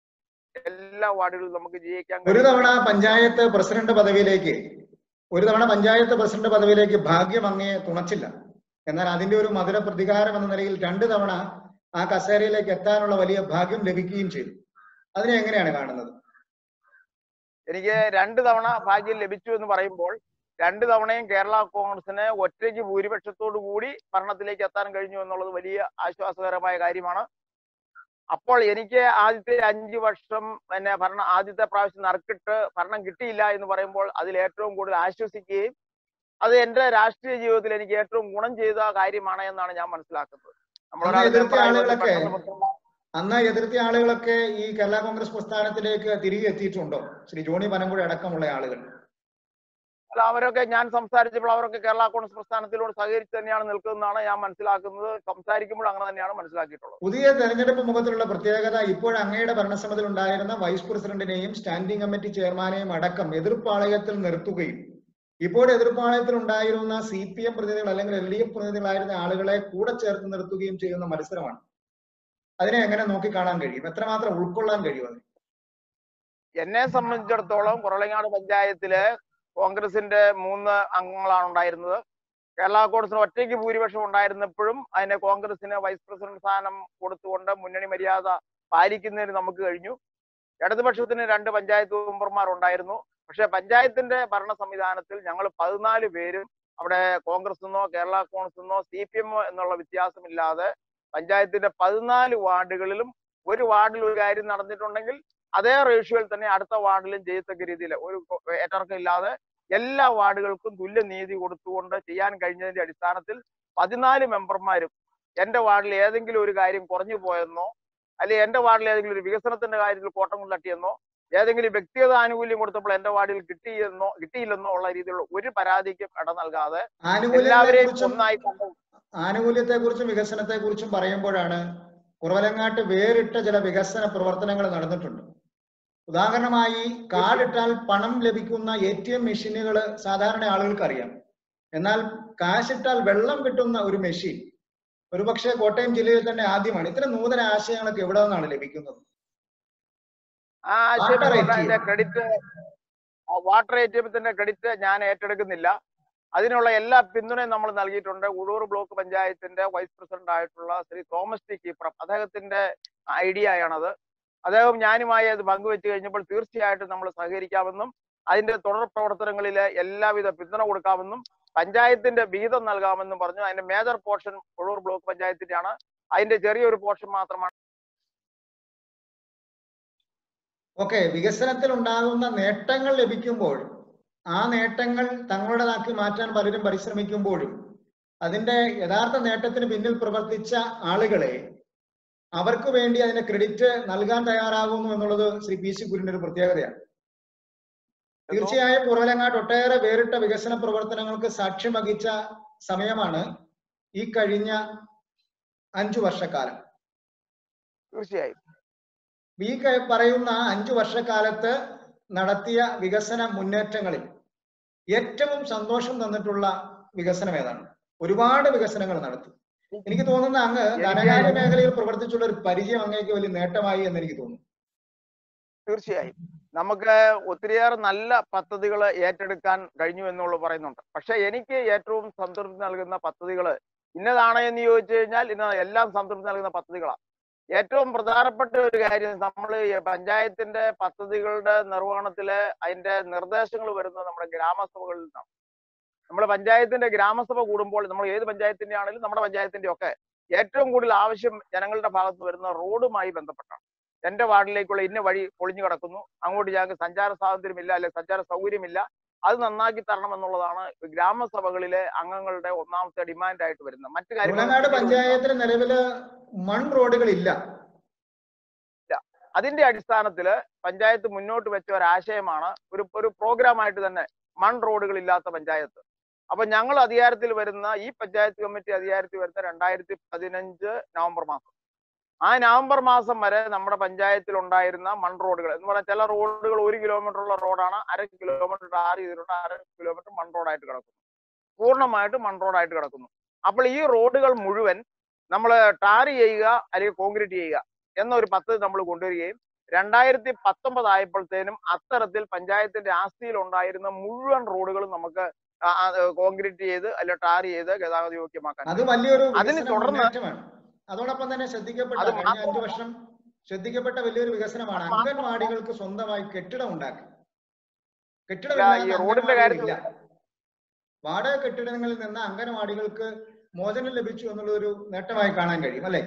എല്ലാ വാർഡുകളിലും നമുക്ക് ജയിക്കാൻ ഒരു കഴിയും. തവണ പഞ്ചായത്ത് പ്രസിഡന്റ് പദവിയിലേക്ക് ഒരു തവണ പഞ്ചായത്ത് പ്രസിഡന്റ് പദവിയിലേക്ക് ഭാഗ്യം അങ്ങേ തുണച്ചില്ല എന്നാൽ അതിന്റെ ഒരു മധുര പ്രതികാരം എന്ന നിലയിൽ രണ്ട് തവണ ആ കസേരയിലേക്ക് എത്താനുള്ള വലിയ ഭാഗ്യം ലഭിക്കുകയും ചെയ്തു അതിനെ എങ്ങനെയാണ് കാണുന്നത് എനിക്ക് രണ്ട് തവണ ഭാഗ്യം ലഭിച്ചു എന്ന് പറയുമ്പോൾ രണ്ട് തവണയും കേരള കോൺഗ്രസിന് ഒറ്റയ്ക്ക് ഭൂരിപക്ഷത്തോടു കൂടി ഭരണത്തിലേക്ക് എത്താൻ കഴിഞ്ഞു എന്നുള്ളത് വലിയ ആശ്വാസകരമായ കാര്യമാണ് അപ്പോൾ എനിക്ക് ആദ്യത്തെ അഞ്ചു വർഷം പിന്നെ ഭരണം ആദ്യത്തെ പ്രാവശ്യം നറുക്കിട്ട് ഭരണം കിട്ടിയില്ല എന്ന് പറയുമ്പോൾ അതിൽ ഏറ്റവും കൂടുതൽ ആശ്വസിക്കുകയും അത് എന്റെ രാഷ്ട്രീയ ജീവിതത്തിൽ എനിക്ക് ഏറ്റവും ഗുണം ചെയ്ത കാര്യമാണ് എന്നാണ് ഞാൻ മനസ്സിലാക്കുന്നത് അന്ന് നമ്മളൊരാൾ എതിർത്ത member ആയി ആളുകളൊക്കെ പെട്ടെന്ന് പെട്ടെന്ന് അന്ന് എതിർത്ത ആളുകളൊക്കെ ഈ കേരള കോൺഗ്രസ് പ്രസ്ഥാനത്തിലേക്ക് തിരികെ എത്തിയിട്ടുണ്ടോ ശ്രീ ജോണി പനമ്പുഴ അടക്കമുള്ള ആളുകൾ അല്ല അവരൊക്കെ ഞാൻ സംസാരിച്ചപ്പോൾ അവരൊക്കെ കേരള കോൺഗ്രസ് പ്രസ്ഥാനത്തിലൂടെ സഹകരിച്ച് തന്നെയാണ് നിൽക്കുന്നതാണ് ഞാൻ മനസ്സിലാക്കുന്നത് സംസാരിക്കുമ്പോൾ അങ്ങനെ തന്നെയാണ് മനസ്സിലാക്കിയിട്ടുള്ളത് പുതിയ തെരഞ്ഞെടുപ്പ് മുഖത്തിലുള്ള പ്രത്യേകത ഇപ്പോൾ അങ്ങയുടെ ഭരണസമിതിയിൽ ഉണ്ടായിരുന്ന വൈസ് പ്രസിഡന്റിനെയും സ്റ്റാൻഡിംഗ് കമ്മിറ്റി ചെയർമാനെയും അടക്കം എതിർപ്പാളയത്തിൽ നിർത്തുകയും ഇപ്പോൾ എതിർപ്പാളയത്തിൽ ഉണ്ടായിരുന്ന സി പി എം പ്രതിനിധികൾ അല്ലെങ്കിൽ എൽ ഡി എഫ് പ്രതിനിധികളായിരുന്ന ആളുകളെ കൂടെ ചേർത്ത് നിർത്തുകയും ചെയ്യുന്ന മത്സരമാണ് അതിനെ എങ്ങനെ നോക്കിക്കാണാൻ കഴിയും എത്രമാത്രം ഉൾക്കൊള്ളാൻ കഴിയും അതിന് എന്നെ സംബന്ധിച്ചിടത്തോളം കുറളങ്ങാട് പഞ്ചായത്തില് കോൺഗ്രസിന്റെ മൂന്ന് അംഗങ്ങളാണ് ഉണ്ടായിരുന്നത് കേരള കോൺഗ്രസിന് ഒറ്റയ്ക്ക് ഭൂരിപക്ഷം ഉണ്ടായിരുന്നപ്പോഴും അതിനെ കോൺഗ്രസിന് വൈസ് പ്രസിഡന്റ് സ്ഥാനം കൊടുത്തുകൊണ്ട് മുന്നണി മര്യാദ പാലിക്കുന്നതിന് നമുക്ക് കഴിഞ്ഞു ഇടതുപക്ഷത്തിന് രണ്ട് പഞ്ചായത്ത് മെമ്പർമാർ ഉണ്ടായിരുന്നു പക്ഷെ പഞ്ചായത്തിന്റെ ഭരണ സംവിധാനത്തിൽ ഞങ്ങൾ പതിനാല് പേരും അവിടെ കോൺഗ്രസ് എന്നോ കേരള കോൺഗ്രസ് എന്നോ സി പി എമ്മോ എന്നുള്ള വ്യത്യാസമില്ലാതെ പഞ്ചായത്തിന്റെ പതിനാല് വാർഡുകളിലും ഒരു വാർഡിൽ ഒരു കാര്യം നടന്നിട്ടുണ്ടെങ്കിൽ അതേ റേഷ്യോയിൽ തന്നെ അടുത്ത വാർഡിലും ചെയ്യത്തക്ക രീതിയിൽ ഒരു ഏറ്റർക്കം ഇല്ലാതെ എല്ലാ വാർഡുകൾക്കും തുല്യ നീതി കൊടുത്തുകൊണ്ട് ചെയ്യാൻ കഴിഞ്ഞതിന്റെ അടിസ്ഥാനത്തിൽ പതിനാല് മെമ്പർമാരും എന്റെ വാർഡിൽ ഏതെങ്കിലും ഒരു കാര്യം കുറഞ്ഞു പോയെന്നോ അല്ലെങ്കിൽ എന്റെ വാർഡിൽ ഏതെങ്കിലും ഒരു വികസനത്തിന്റെ കാര്യത്തിൽ കോട്ടം തട്ടിയെന്നോ ഏതെങ്കിലും വ്യക്തിഗത ആനുകൂല്യം കൊടുത്തപ്പോൾ എന്റെ വാർഡിൽ കിട്ടിയെന്നോ കിട്ടിയില്ലെന്നോ ഉള്ള രീതിയിലുള്ള ഒരു പരാതിക്കും ഇട നൽകാതെ ആനുകൂല്യങ്ങളെ എല്ലാവരെയും കുറിച്ചും ഒന്നായി കണ്ടു ആനുകൂല്യത്തെ കുറിച്ചും വികസനത്തെ കുറിച്ചും പറയുമ്പോഴാണ് കുറവലങ്ങാട്ട് വേറിട്ട ചില വികസന പ്രവർത്തനങ്ങൾ നടന്നിട്ടുണ്ട് ഉദാഹരണമായി കാർഡിട്ടാൽ പണം ലഭിക്കുന്ന എ ടി എം മെഷീനുകൾ സാധാരണ ആളുകൾക്ക് അറിയാം എന്നാൽ കാശിട്ടാൽ വെള്ളം കിട്ടുന്ന ഒരു മെഷീൻ ഒരുപക്ഷെ കോട്ടയം ജില്ലയിൽ തന്നെ ആദ്യമാണ് ഇത്തരം നൂതന ആശയങ്ങളൊക്കെ എവിടെ നിന്നാണ് ലഭിക്കുന്നത് ആ ആശയം Water കൊണ്ട് ATM. അതിന്റെ ക്രെഡിറ്റ് വാട്ടർ എ ടി എമ്മത്തിന്റെ ക്രെഡിറ്റ് ഞാൻ ഏറ്റെടുക്കുന്നില്ല അതിനുള്ള എല്ലാ പിന്തുണയും നമ്മൾ നൽകിയിട്ടുണ്ട് ഉഴൂർ ബ്ലോക്ക് പഞ്ചായത്തിന്റെ വൈസ് പ്രസിഡന്റ് ആയിട്ടുള്ള ശ്രീ തോമസ് ടി കീപ്രം അദ്ദേഹത്തിന്റെ ഐഡിയയാണത് അദ്ദേഹം ഞാനുമായി അത് പങ്കുവെച്ച് കഴിഞ്ഞപ്പോൾ തീർച്ചയായിട്ടും നമ്മൾ സഹകരിക്കാമെന്നും അതിന്റെ തുടർ പ്രവർത്തനങ്ങളിലെ എല്ലാവിധ പിന്തുണ കൊടുക്കാമെന്നും പഞ്ചായത്തിന്റെ വിഹിതം നൽകാമെന്നും പറഞ്ഞു അതിന്റെ മേജർ പോർഷൻ ഉഴൂർ ബ്ലോക്ക് പഞ്ചായത്തിന്റെയാണ് അതിന്റെ ചെറിയൊരു പോർഷൻ മാത്രമാണ് ഓക്കെ വികസനത്തിൽ ഉണ്ടാകുന്ന നേട്ടങ്ങൾ ലഭിക്കുമ്പോൾ ആ നേട്ടങ്ങൾ തങ്ങളുടേതാക്കി മാറ്റാൻ പലരും പരിശ്രമിക്കുമ്പോഴും അതിന്റെ യഥാർത്ഥ നേട്ടത്തിന് പിന്നിൽ പ്രവർത്തിച്ച ആളുകളെ അവർക്ക് വേണ്ടി അതിന്റെ ക്രെഡിറ്റ് നൽകാൻ തയ്യാറാകുന്നു എന്നുള്ളത് ശ്രീ പി സി കുര്യന്റെ ഒരു പ്രത്യേകതയാണ് തീർച്ചയായും കുറവലങ്ങാട്ട് ഒട്ടേറെ വേറിട്ട വികസന പ്രവർത്തനങ്ങൾക്ക് സാക്ഷ്യം വഹിച്ച സമയമാണ് ഈ കഴിഞ്ഞ അഞ്ചു വർഷക്കാലം തീർച്ചയായും ഈ ക- പറയുന്ന അഞ്ചു വർഷക്കാലത്ത് നടത്തിയ വികസന മുന്നേറ്റങ്ങളിൽ ഏറ്റവും സന്തോഷം തന്നിട്ടുള്ള വികസനം ഏതാണ് ഒരുപാട് വികസനങ്ങൾ നടത്തി എനിക്ക് തോന്നുന്ന അങ്ങ് ധനകാര്യ എനിക്ക് മേഖലയിൽ പ്രവർത്തിച്ചുള്ള ഒരു പരിചയം അങ്ങേക്ക് വലിയ നേട്ടമായി എന്ന് എനിക്ക് തോന്നുന്നു തീർച്ചയായും നമുക്ക് ഒത്തിരിയേറെ നല്ല പദ്ധതികൾ ഏറ്റെടുക്കാൻ കഴിഞ്ഞു എന്നുള്ളത് പറയുന്നുണ്ട് പക്ഷെ എനിക്ക് ഏറ്റവും സംതൃപ്തി നൽകുന്ന പദ്ധതികൾ ഇന്നതാണ് എന്ന് ചോദിച്ചു കഴിഞ്ഞാൽ ഇന്ന് എല്ലാം സംതൃപ്തി നൽകുന്ന പദ്ധതികളാണ് ഏറ്റവും പ്രധാനപ്പെട്ട ഒരു കാര്യം നമ്മൾ പഞ്ചായത്തിന്റെ പദ്ധതികളുടെ നിർവഹണത്തില് അതിന്റെ നിർദ്ദേശങ്ങൾ വരുന്നത് നമ്മുടെ ഗ്രാമസഭകളിൽ നിന്നാണ് നമ്മൾ പഞ്ചായത്തിന്റെ ഗ്രാമസഭ കൂടുമ്പോൾ നമ്മൾ ഏത് പഞ്ചായത്തിന്റെ ആണെങ്കിലും നമ്മുടെ പഞ്ചായത്തിന്റെ ഒക്കെ ഏറ്റവും കൂടുതൽ ആവശ്യം ജനങ്ങളുടെ ഭാഗത്ത് വരുന്ന റോഡുമായി ബന്ധപ്പെട്ടാണ് എന്റെ വാർഡിലേക്കുള്ള ഇന്ന വഴി പൊളിഞ്ഞു കിടക്കുന്നു അങ്ങോട്ട് ഞങ്ങൾക്ക് സഞ്ചാര സ്വാതന്ത്ര്യമില്ല അല്ലെ സഞ്ചാര സൗകര്യമില്ല അത് നന്നാക്കി തരണം എന്നുള്ളതാണ് ഗ്രാമസഭകളിലെ അംഗങ്ങളുടെ ഒന്നാമത്തെ ഡിമാൻഡ് ആയിട്ട് വരുന്നത് മറ്റു കുളനാട് കാര്യങ്ങൾ പഞ്ചായത്തിന് നിലവില് മൺ റോഡുകൾ ഇല്ല അതിന്റെ അടിസ്ഥാനത്തിൽ പഞ്ചായത്ത് മുന്നോട്ട് വെച്ച ഒരു ആശയമാണ് ഒരു ഒരു പ്രോഗ്രാം ആയിട്ട് തന്നെ മൺ റോഡുകൾ ഇല്ലാത്ത പഞ്ചായത്ത് അപ്പൊ ഞങ്ങൾ അധികാരത്തിൽ വരുന്ന ഈ പഞ്ചായത്ത് കമ്മിറ്റി അധികാരത്തിൽ വരുന്ന രണ്ടായിരത്തി പതിനഞ്ച് നവംബർ മാസം ആ നവംബർ മാസം വരെ നമ്മുടെ പഞ്ചായത്തിൽ ഉണ്ടായിരുന്ന മൺ റോഡുകൾ എന്ന് പറഞ്ഞാൽ ചില റോഡുകൾ ഒരു കിലോമീറ്റർ ഉള്ള റോഡാണ് അര കിലോമീറ്റർ ടാർ ചെയ്തിട്ടുണ്ട് അര കിലോമീറ്റർ മൺ റോഡായിട്ട് കിടക്കുന്നു പൂർണ്ണമായിട്ട് മൺ റോഡായിട്ട് കിടക്കുന്നു അപ്പോൾ ഈ റോഡുകൾ മുഴുവൻ നമ്മൾ ടാർ ചെയ്യുക അല്ലെങ്കിൽ കോൺക്രീറ്റ് ചെയ്യുക എന്നൊരു പദ്ധതി നമ്മൾ കൊണ്ടുവരികയും രണ്ടായിരത്തി പത്തൊമ്പത് ആയപ്പോഴത്തേനും അത്തരത്തിൽ പഞ്ചായത്തിന്റെ ആസ്തിയിൽ ഉണ്ടായിരുന്ന മുഴുവൻ റോഡുകളും നമുക്ക് കോൺക്രീറ്റ് ചെയ്ത് അല്ലെ ടാർ ചെയ്ത് ഗതാഗത യോഗ്യമാക്കാൻ അത് വലിയൊരു അതിന് വികസന തുടർന്ന് മുന്നേറ്റമാണ് അതോടൊപ്പം തന്നെ ശ്രദ്ധിക്കപ്പെട്ട അത് കഴിഞ്ഞ അഞ്ചു മാത്രമല്ല- വർഷം ശ്രദ്ധിക്കപ്പെട്ട വലിയൊരു വികസനമാണ് അത് മാത്രമല്ല- അംഗൻവാടികൾക്ക് സ്വന്തമായി കെട്ടിടം ഉണ്ടാക്കി ഇല്ല, ഈ കെട്ടിടമില്ലാത്ത റോഡിന്റെ അംഗൻവാടികളില്ല വാടക കെട്ടിടങ്ങളിൽ നിന്ന് അംഗൻവാടികൾക്ക് മോചനം ലഭിച്ചു എന്നുള്ളൊരു നേട്ടമായി കാണാൻ കഴിയും അല്ലെ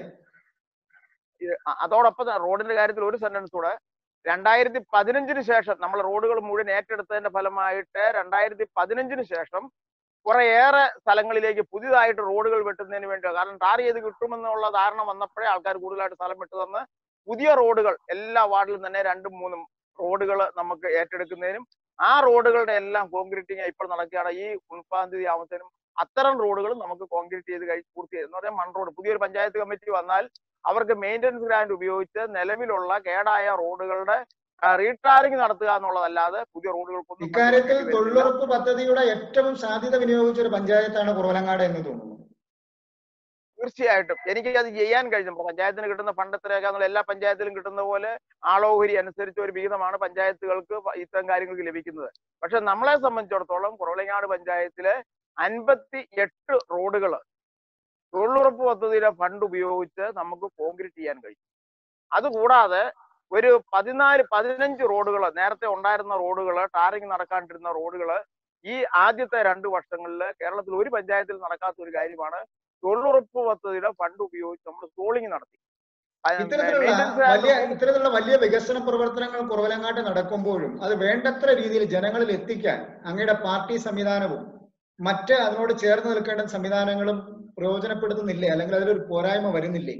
ഇത് അ- അതോടൊപ്പം തന്നെ റോഡിന്റെ കാര്യത്തിൽ ഒരു സെന്റൻസ് കൂടെ രണ്ടായിരത്തി പതിനഞ്ചിന് ശേഷം നമ്മൾ റോഡുകൾ മുഴുവൻ ഏറ്റെടുത്തതിന്റെ ഫലമായിട്ട് രണ്ടായിരത്തി പതിനഞ്ചിന് ശേഷം കുറേയേറെ സ്ഥലങ്ങളിലേക്ക് പുതിയതായിട്ട് റോഡുകൾ വെട്ടുന്നതിന് വേണ്ടി കാരണം ടാർ ചെയ്ത് കിട്ടുമെന്നുള്ള ധാരണ വന്നപ്പോഴേ ആൾക്കാർ കൂടുതലായിട്ട് സ്ഥലം വിട്ടു തന്ന് പുതിയ റോഡുകൾ എല്ലാ വാർഡിലും തന്നെ രണ്ടും മൂന്നും റോഡുകൾ നമുക്ക് ഏറ്റെടുക്കുന്നതിനും ആ റോഡുകളുടെ എല്ലാം കോൺക്രീറ്റിങ് ഇപ്പോൾ നടക്കുകയാണ് ഈ മുപ്പതാം തീയതി ആവുന്നതിനും അത്തരം റോഡുകൾ നമുക്ക് കോൺക്രീറ്റ് ചെയ്ത് കഴി പൂർത്തിയായി എന്ന് പറഞ്ഞാൽ മൺ റോഡ് പുതിയൊരു പഞ്ചായത്ത് കമ്മിറ്റി വന്നാൽ അവർക്ക് മെയിൻ്റനൻസ് ഗ്രാന്റ് ഉപയോഗിച്ച് നിലവിലുള്ള കേടായ റോഡുകളുടെ റീടാറിംഗ് നടത്തുക എന്നുള്ളതല്ലാതെ പുതിയ റോഡുകൾക്കൊന്നും ഇക്കാര്യത്തിൽ പഞ്ചായത്ത് വരുന്നില്ല. തൊഴിലുറപ്പ് പദ്ധതിയുടെ ഏറ്റവും സാധ്യത വിനിയോഗിച്ച ഒരു പഞ്ചായത്താണ് കുറവലങ്ങാട് എന്ന് തോന്നുന്നു തീർച്ചയായിട്ടും എനിക്ക് അത് ചെയ്യാൻ കഴിഞ്ഞു ഇപ്പൊ പഞ്ചായത്തിന് കിട്ടുന്ന ഫണ്ട് എത്രയൊക്കെയാണെന്നുള്ള എല്ലാ പഞ്ചായത്തിലും കിട്ടുന്ന പോലെ ആളോഹരി അനുസരിച്ച് ഒരു വിഹിതമാണ് പഞ്ചായത്തുകൾക്ക് പ- ഇത്തരം കാര്യങ്ങൾക്ക് ലഭിക്കുന്നത് പക്ഷെ നമ്മളെ സംബന്ധിച്ചിടത്തോളം കുറവലങ്ങാട് പഞ്ചായത്തിലെ അൻപത്തി എട്ട് റോഡുകൾ തൊഴിലുറപ്പ് പദ്ധതിയുടെ ഫണ്ട് ഉപയോഗിച്ച് നമുക്ക് കോൺക്രീറ്റ് ചെയ്യാൻ കഴിയും അതുകൂടാതെ ഒരു പതിനാല് പതിനഞ്ച് റോഡുകൾ നേരത്തെ ഉണ്ടായിരുന്ന റോഡുകൾ ടാറിങ് നടക്കാണ്ടിരുന്ന റോഡുകൾ ഈ ആദ്യത്തെ രണ്ട് വർഷങ്ങളിൽ കേരളത്തിൽ ഒരു പഞ്ചായത്തിൽ നടക്കാത്ത ഒരു കാര്യമാണ് തൊഴിലുറപ്പ് പദ്ധതിയുടെ ഫണ്ട് ഉപയോഗിച്ച് നമ്മൾ സോളിംഗ് നടത്തി അത് ഇത്തരത്തിലുള്ള maintenance grant വലിയ ഇത്തരത്തിലുള്ള വലിയ വികസന പ്രവർത്തനങ്ങൾ കുറവലങ്ങാട്ട് നടക്കുമ്പോഴും അത് വേണ്ടത്ര രീതിയിൽ ജനങ്ങളിൽ എത്തിക്കാൻ അങ്ങയുടെ പാർട്ടി സംവിധാനവും മറ്റ് അതിനോട് ചേർന്ന് നിൽക്കേണ്ട സംവിധാനങ്ങളും പ്രയോജനപ്പെടുത്തുന്നില്ലേ അല്ലെങ്കിൽ അതിലൊരു പോരായ്മ വരുന്നില്ലേ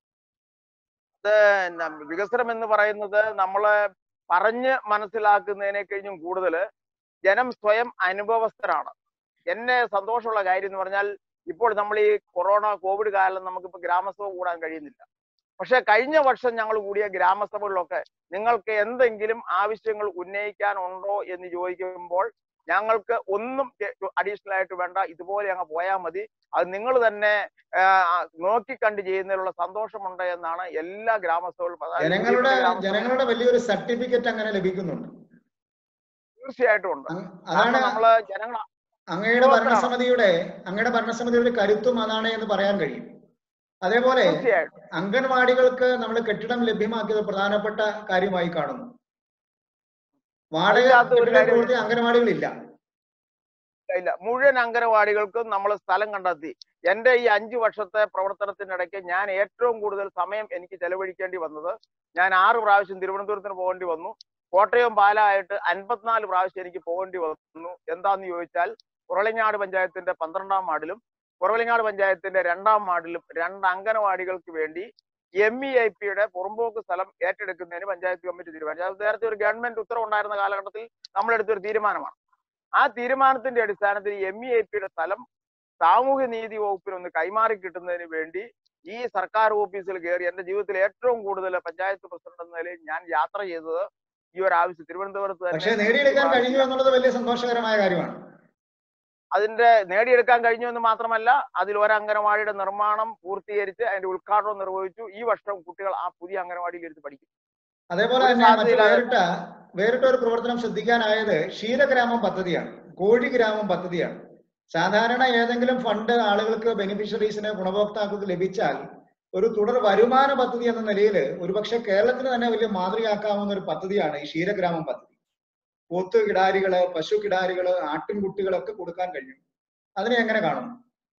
ന- വികസനം എന്ന് പറയുന്നത് നമ്മളെ പറഞ്ഞ് മനസ്സിലാക്കുന്നതിനെ കഴിഞ്ഞും കൂടുതൽ ജനം സ്വയം അനുഭവസ്ഥരാണ് എന്നെ സന്തോഷമുള്ള കാര്യം എന്ന് പറഞ്ഞാൽ ഇപ്പോൾ നമ്മൾ ഈ കൊറോണ കോവിഡ് കാലം നമുക്കിപ്പോൾ ഗ്രാമസഭ കൂടാൻ കഴിയുന്നില്ല പക്ഷെ കഴിഞ്ഞ വർഷം ഞങ്ങൾ കൂടിയ ഗ്രാമസഭകളിലൊക്കെ നിങ്ങൾക്ക് എന്തെങ്കിലും ആവശ്യങ്ങൾ ഉന്നയിക്കാനുണ്ടോ എന്ന് ചോദിക്കുമ്പോൾ ഞങ്ങൾക്ക് ഒന്നും അഡീഷണൽ ആയിട്ട് വേണ്ട ഇതുപോലെ അങ്ങ് പോയാൽ മതി അത് നിങ്ങൾ തന്നെ ആ, നോക്കിക്കണ്ട് ചെയ്യുന്നതിലുള്ള സന്തോഷമുണ്ട് എന്നാണ് എല്ലാ ഗ്രാമസഭകളും അതായത് ജനങ്ങളുടെ പുതിയ ഗ്രാമസഭ ജനങ്ങളുടെ വലിയൊരു സർട്ടിഫിക്കറ്റ് അങ്ങനെ ലഭിക്കുന്നുണ്ട് തീർച്ചയായിട്ടും ഉണ്ട് അങ് കാരണം അതാണ് നമ്മള് ജനങ്ങൾ അങ്ങയുടെ ഉത്തരവാദിത്തമാണ്. ഭരണസമിതിയുടെ അങ്ങയുടെ ഭരണസമിതിയുടെ കരുത്തും അതാണ് എന്ന് പറയാൻ കഴിയും അതേപോലെ തീർച്ചയായിട്ടും അംഗൻവാടികൾക്ക് നമ്മൾ കെട്ടിടം ലഭ്യമാക്കിയത് പ്രധാനപ്പെട്ട കാര്യമായി കാണുന്നു വാടക അതിനകത്ത് ഒരു കെട്ടിട കാര്യം- പ്രവൃത്തി അംഗൻവാടികളില്ല ഇല്ല മുഴുവൻ അംഗനവാടികൾക്കും നമ്മൾ സ്ഥലം കണ്ടെത്തി എന്റെ ഈ അഞ്ചു വർഷത്തെ പ്രവർത്തനത്തിനിടയ്ക്ക് ഞാൻ ഏറ്റവും കൂടുതൽ സമയം എനിക്ക് ചെലവഴിക്കേണ്ടി വന്നത് ഞാൻ ആറ് പ്രാവശ്യം തിരുവനന്തപുരത്തിന് പോകേണ്ടി വന്നു കോട്ടയം പാലായിട്ട് അൻപത്തിനാല് പ്രാവശ്യം എനിക്ക് പോകേണ്ടി വന്നു എന്താന്ന് ചോദിച്ചാൽ കുറളിങ്ങാട് പഞ്ചായത്തിന്റെ പന്ത്രണ്ടാം വാർഡിലും കുറവലിങ്ങാട് പഞ്ചായത്തിന്റെ രണ്ടാം വാർഡിലും രണ്ട് അംഗനവാടികൾക്ക് വേണ്ടി എം ഇ ഐ പിയുടെ പുറമ്പോക്ക് സ്ഥലം ഏറ്റെടുക്കുന്നതിന് പഞ്ചായത്ത് കമ്മിറ്റി തീരുമാനിച്ചു അത് നേരത്തെ ഒരു ഗവൺമെന്റ് ഉത്തരവുണ്ടായിരുന്ന കാലഘട്ടത്തിൽ നമ്മളെടുത്തൊരു തീരുമാനമാണ് ആ തീരുമാനത്തിന്റെ അടിസ്ഥാനത്തിൽ എം ഇ ഐ പിയുടെ സ്ഥലം സാമൂഹ്യ നീതി വകുപ്പിന് ഒന്ന് കൈമാറി കിട്ടുന്നതിന് വേണ്ടി ഈ സർക്കാർ ഓഫീസിൽ കയറി എന്റെ ജീവിതത്തിൽ ഏറ്റവും കൂടുതൽ പഞ്ചായത്ത് പ്രസിഡന്റ് എന്ന നിലയിൽ ഞാൻ യാത്ര ചെയ്തത് ഈ ഒരു ആവശ്യം തിരുവനന്തപുരത്ത് പക്ഷേ തന്നെ നേടിയെടുക്കാൻ കഴിഞ്ഞു എന്നുള്ളത് വലിയ സന്തോഷകരമായ കാര്യമാണ് അതിന്റെ നേടിയെടുക്കാൻ കഴിഞ്ഞു എന്ന് മാത്രമല്ല അതിൽ ഒരു അംഗനവാടിയുടെ നിർമ്മാണം പൂർത്തീകരിച്ച് അതിന്റെ ഉദ്ഘാടനം നിർവഹിച്ചു ഈ വർഷം കുട്ടികൾ ആ പുതിയ അംഗനവാടിയിൽ ഇരുന്ന് പഠിക്കും അതേപോലെ ഒരു തന്നെ മറ്റു സാധ്യതയില്ലാതെ വേറിട്ട വേറിട്ട ഒരു പ്രവർത്തനം ശ്രദ്ധിക്കാനായത് ക്ഷീരഗ്രാമം പദ്ധതിയാണ് കോഴി ഗ്രാമം പദ്ധതിയാണ് സാധാരണ ഏതെങ്കിലും ഫണ്ട് ആളുകൾക്ക് ബെനിഫിഷ്യറീസിന് ഗുണഭോക്താക്കൾക്ക് ലഭിച്ചാൽ ഒരു തുടർ വരുമാന പദ്ധതി എന്ന നിലയിൽ ഒരുപക്ഷെ കേരളത്തിന് തന്നെ വലിയ മാതൃകയാക്കാവുന്ന ഒരു പദ്ധതിയാണ് ഈ ക്ഷീരഗ്രാമം പദ്ധതി പോത്ത് കിടാരികള് പശു കിടാരികള് ആട്ടിൻകുട്ടികളൊക്കെ കൊടുക്കാൻ കഴിയും അതിനെ എങ്ങനെ കാണും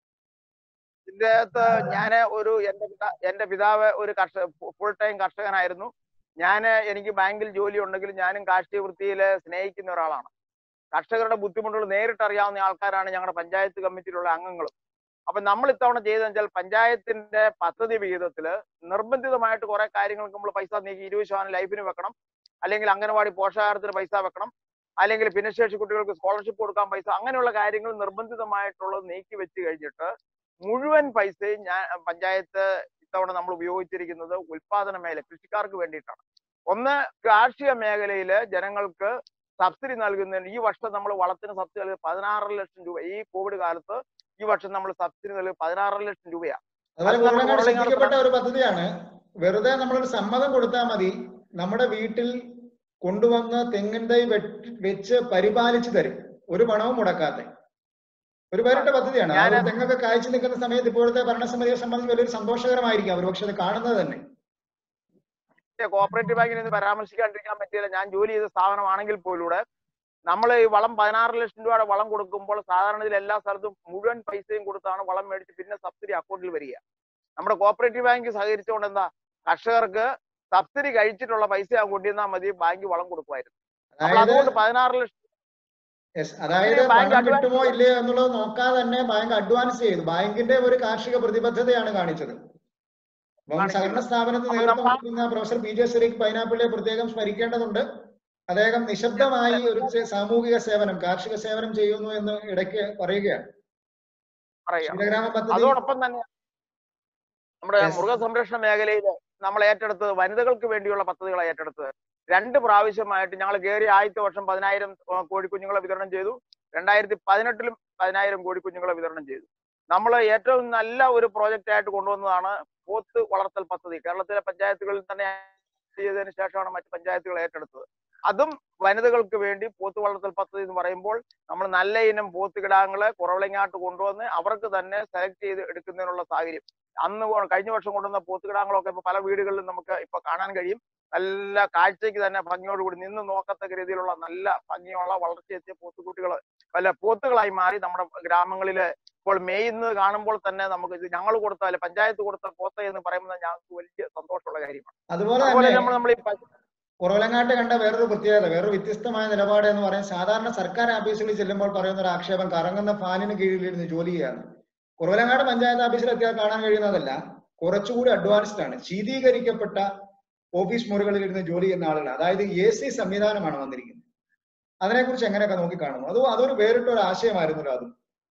ഇതിന്റെ അകത്ത് ഞാന് ഒരു എന്റെ പിതാ എന്റെ പിതാവ് ഒരു കർഷക ഫുൾ ടൈം കർഷകനായിരുന്നു ഞാന് എനിക്ക് ബാങ്കിൽ ജോലി ഉണ്ടെങ്കിലും ഞാനും കാർഷിക വൃത്തിയില് സ്നേഹിക്കുന്ന ഒരാളാണ് കർഷകരുടെ ബുദ്ധിമുട്ടുകൾ നേരിട്ട് അറിയാവുന്ന ആൾക്കാരാണ് ഞങ്ങളുടെ പഞ്ചായത്ത് കമ്മിറ്റിയിലുള്ള അംഗങ്ങളും അപ്പൊ നമ്മൾ ഇത്തവണ ചെയ്തതെന്ന് വെച്ചാൽ പഞ്ചായത്തിന്റെ പദ്ധതി വിഹിതത്തില് നിർബന്ധിതമായിട്ട് കുറെ കാര്യങ്ങൾക്ക് നമ്മൾ പൈസ നീക്കി ഇരുപത് ശതമാനം ലൈഫിന് വെക്കണം അല്ലെങ്കിൽ അംഗനവാടി പോഷകാഹാരത്തിന് പൈസ വെക്കണം അല്ലെങ്കിൽ ഭിന്നശേഷി കുട്ടികൾക്ക് സ്കോളർഷിപ്പ് കൊടുക്കാൻ പൈസ അങ്ങനെയുള്ള കാര്യങ്ങൾ നിർബന്ധിതമായിട്ടുള്ളത് നീക്കി വെച്ച് കഴിഞ്ഞിട്ട് മുഴുവൻ പൈസയും ഞാൻ പഞ്ചായത്ത് ഇത്തവണ നമ്മൾ ഉപയോഗിച്ചിരിക്കുന്നത് ഉൽപാദന മേഖല കൃഷിക്കാർക്ക് വേണ്ടിയിട്ടാണ് ഒന്ന് കാർഷിക മേഖലയില് ജനങ്ങൾക്ക് സബ്സിഡി നൽകുന്നതിന് ഈ വർഷം നമ്മൾ വളത്തിന് സബ്സിഡി നൽകുന്നത് പതിനാറര ലക്ഷം രൂപ ഈ കോവിഡ് കാലത്ത് ഈ വർഷം നമ്മൾ സബ്സിഡി നൽകുന്നത് പതിനാറര ലക്ഷം രൂപയാണ് അതുപോലെ അത് നമ്മൾ കുറവങ്ങാട് കുറവങ്ങാട് ശ്രദ്ധിക്കപ്പെട്ട ഒരു പദ്ധതിയാണ് വെറുതെ നമ്മളൊരു സമ്മതം കൊടുത്താൽ മതി നമ്മുടെ വീട്ടിൽ കൊണ്ടുവന്ന് തെങ്ങിൻ തൈ വെട്ടി വെച്ച് പരിപാലിച്ചു തരും ഒരു പണവും മുടക്കാതെ ഒരു വേറിട്ട പദ്ധതിയാണ് ആ ഒരു ഞാന് തെങ്ങൊക്കെ കായ്ച്ചു നിൽക്കുന്ന സമയത്ത് ഇപ്പോഴത്തെ ഭരണസമിതിയെ സംബന്ധിച്ച് വലിയൊരു സന്തോഷകരമായിരിക്കും അവർ പക്ഷെ അത് കാണുന്നത് തന്നെ കോപ്പറേറ്റീവ് ബാങ്കിനെ ഇത് പരാമർശിക്കാണ്ടിരിക്കാൻ പറ്റില്ല ഞാൻ ജോലി ചെയ്ത സ്ഥാപനമാണെങ്കിൽ പോലൂടെ നമ്മൾ ഈ വളം പതിനാറ് ലക്ഷം രൂപയുടെ വളം കൊടുക്കുമ്പോൾ സാധാരണ ഇതിൽ എല്ലാ സ്ഥലത്തും മുഴുവൻ പൈസയും കൊടുത്താണ് വളം മേടിച്ച് പിന്നെ സബ്സിഡി അക്കൗണ്ടിൽ വരിക നമ്മുടെ കോപ്പറേറ്റീവ് ബാങ്ക് സഹകരിച്ചുകൊണ്ട് എന്താ കർഷകർക്ക് സബ്സിഡി കഴിച്ചിട്ടുള്ള പൈസ കൊണ്ടുവന്നാൽ മതി ബാങ്ക് വളം കൊടുക്കുമായിരുന്നു അപ്പോൾ അതായത് അതുകൊണ്ട് പതിനാറ് ലക്ഷം yes, അതായത് ബാങ്ക് പണം അഡ്വാൻസ് കിട്ടുമോ ഇല്ലയോ എന്നുള്ളത് നോക്കാതെ തന്നെ ബാങ്ക് അഡ്വാൻസ് ചെയ്തു ബാങ്കിന്റെ ഒരു കാർഷിക പ്രതിബദ്ധതയാണ് കാണിച്ചത് അപ്പം കാണിക്കുന്നത്. സഹകരണ സ്ഥാപനത്തിന് അപ്പോൾ നേതൃത്വം നമ്മ- കൊടുക്കുന്ന പ്രൊഫസർ പി ജെ സുരേഖ് പൈനാപ്പിളിയെ പ്രത്യേകം സ്മരിക്കേണ്ടതുണ്ട് അദ്ദേഹം നിശബ്ദമായി ഒരു ചെ- സാമൂഹിക സേവനം കാർഷിക സേവനം ചെയ്യുന്നു എന്ന് ഇടയ്ക്ക് പറയുകയാണ് പറയാം ക്ഷീരഗ്രാമ പദ്ധതി അതോടൊപ്പം തന്നെ നമ്മുടെ Yes. മൃഗസംരക്ഷണ മേഖലയിൽ നമ്മൾ ഏറ്റെടുത്തത് വനിതകൾക്ക് വേണ്ടിയുള്ള പദ്ധതികളെ ഏറ്റെടുത്തത് രണ്ട് പ്രാവശ്യമായിട്ട് ഞങ്ങൾ കയറിയ ആദ്യത്തെ വർഷം പതിനായിരം ഏർ കോഴിക്കുഞ്ഞുങ്ങളെ വിതരണം ചെയ്തു രണ്ടായിരത്തി പതിനെട്ടിലും പതിനായിരം കോഴിക്കുഞ്ഞുങ്ങളെ വിതരണം ചെയ്തു നമ്മൾ ഏറ്റവും നല്ല ഒരു പ്രോജക്റ്റ് ആയിട്ട് കൊണ്ടുവന്നതാണ് പോത്ത് വളർത്തൽ പദ്ധതി കേരളത്തിലെ പഞ്ചായത്തുകളിൽ തന്നെ ചെയ്തതിനു ശേഷമാണ് മറ്റ് പഞ്ചായത്തുകൾ ഏറ്റെടുത്തത് അതും വനിതകൾക്ക് വേണ്ടി പോത്ത് വളർത്തൽ പദ്ധതി എന്ന് പറയുമ്പോൾ നമ്മൾ നല്ല ഇനം പോത്ത് കിടാങ്ങളെ കുറവിലങ്ങാട്ട് കൊണ്ടുവന്ന് അവർക്ക് തന്നെ സെലക്ട് ചെയ്ത് എടുക്കുന്നതിനുള്ള സാഹചര്യം അന്ന് കൊ- കഴിഞ്ഞ വർഷം കൊണ്ടുവന്ന പോത്തുകിടാങ്ങളൊക്കെ ഇപ്പൊ പല വീടുകളിലും നമുക്ക് ഇപ്പൊ കാണാൻ കഴിയും നല്ല കാഴ്ചയ്ക്ക് തന്നെ ഭംഗിയോടുകൂടി നിന്ന് നോക്കത്തക്ക രീതിയിലുള്ള നല്ല ഭംഗിയുള്ള വളർച്ചയെത്തിയ പോത്തുകുട്ടികൾ പല പോത്തുകളായി മാറി നമ്മുടെ ഗ്രാമങ്ങളില് ഇപ്പോൾ മേയുന്നത് കാണുമ്പോൾ തന്നെ നമുക്ക് ഇത് ഞങ്ങൾ കൊടുത്ത അല്ലെ പഞ്ചായത്ത് കൊടുത്ത പോത്ത എന്ന് പറയുന്നത് ഞങ്ങൾക്ക് വലിയ സന്തോഷമുള്ള കാര്യമാണ് അതുപോലെ അതുപോലെ തന്നെ നമ്മൾ നമ്മൾ ഈ പശു- കുറവലങ്ങാട്ട് കണ്ട വേറൊരു പ്രത്യേകത വേറൊരു വ്യത്യസ്തമായ നിലപാട് എന്ന് പറയുന്നത് സാധാരണ സർക്കാർ ഓഫീസുകളിൽ ചെല്ലുമ്പോൾ പറയുന്ന ഒരു ആക്ഷേപം കറങ്ങുന്ന ഫാനിന് കീഴിലിരുന്ന് ജോലി ചെയ്യാണ് കുറവലങ്ങാട് പഞ്ചായത്ത് ഓഫീസിൽ എത്തിയാൽ കാണാൻ കഴിയുന്നതല്ല കുറച്ചുകൂടി അഡ്വാൻസ്ഡ് ആണ് ശീതീകരിക്കപ്പെട്ട ഓഫീസ് മുറികളിൽ ഇരുന്ന് ജോലി ചെയ്യുന്ന ആളുകൾ അതായത് എ സി സംവിധാനമാണ് വന്നിരിക്കുന്നത് അതിനെക്കുറിച്ച് എങ്ങനെയൊക്കെ നോക്കിക്കാണുന്നു അതോ അതൊരു വേറിട്ട ഒരു ആശയമായിരുന്നല്ലോ അതും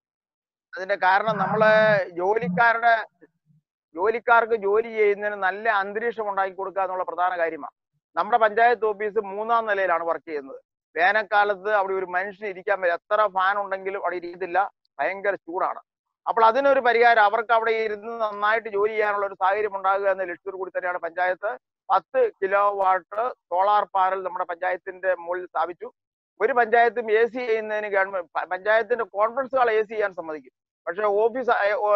അതിന്റെ കാരണം നമ്മള് ജോലിക്കാരുടെ ജോലിക്കാർക്ക് ജോലി ചെയ്യുന്നതിന് നല്ല അന്തരീക്ഷം ഉണ്ടാക്കി കൊടുക്കുക എന്നുള്ള പ്രധാന കാര്യമാണ് നമ്മുടെ പഞ്ചായത്ത് ഓഫീസ് മൂന്നാം നിലയിലാണ് വർക്ക് ചെയ്യുന്നത് വേനൽക്കാലത്ത് അവിടെ ഒരു മനുഷ്യന് ഇരിക്കാൻ പറ്റില്ല എത്ര ഫാൻ ഉണ്ടെങ്കിലും അവിടെ ഇരിക്കത്തില്ല ഭയങ്കര ചൂടാണ് അപ്പോൾ അതിനൊരു പരിഹാരം അവർക്ക് അവിടെ ഇരുന്ന് നന്നായിട്ട് ജോലി ചെയ്യാനുള്ള ഒരു സാഹചര്യം ഉണ്ടാകുക എന്ന ലക്ഷ്യത്തോടു കൂടി തന്നെയാണ് പഞ്ചായത്ത് പത്ത് കിലോ വാട്ട് സോളാർ പാനൽ നമ്മുടെ പഞ്ചായത്തിന്റെ മുകളിൽ സ്ഥാപിച്ചു ഒരു പഞ്ചായത്തും എ സി ചെയ്യുന്നതിന് ഗവൺമെന്റ് പഞ്ചായത്തിന്റെ കോൺഫറൻസ് ഹാൾ എ സി ചെയ്യാൻ സമ്മതിക്കും പക്ഷെ ഓഫീസ്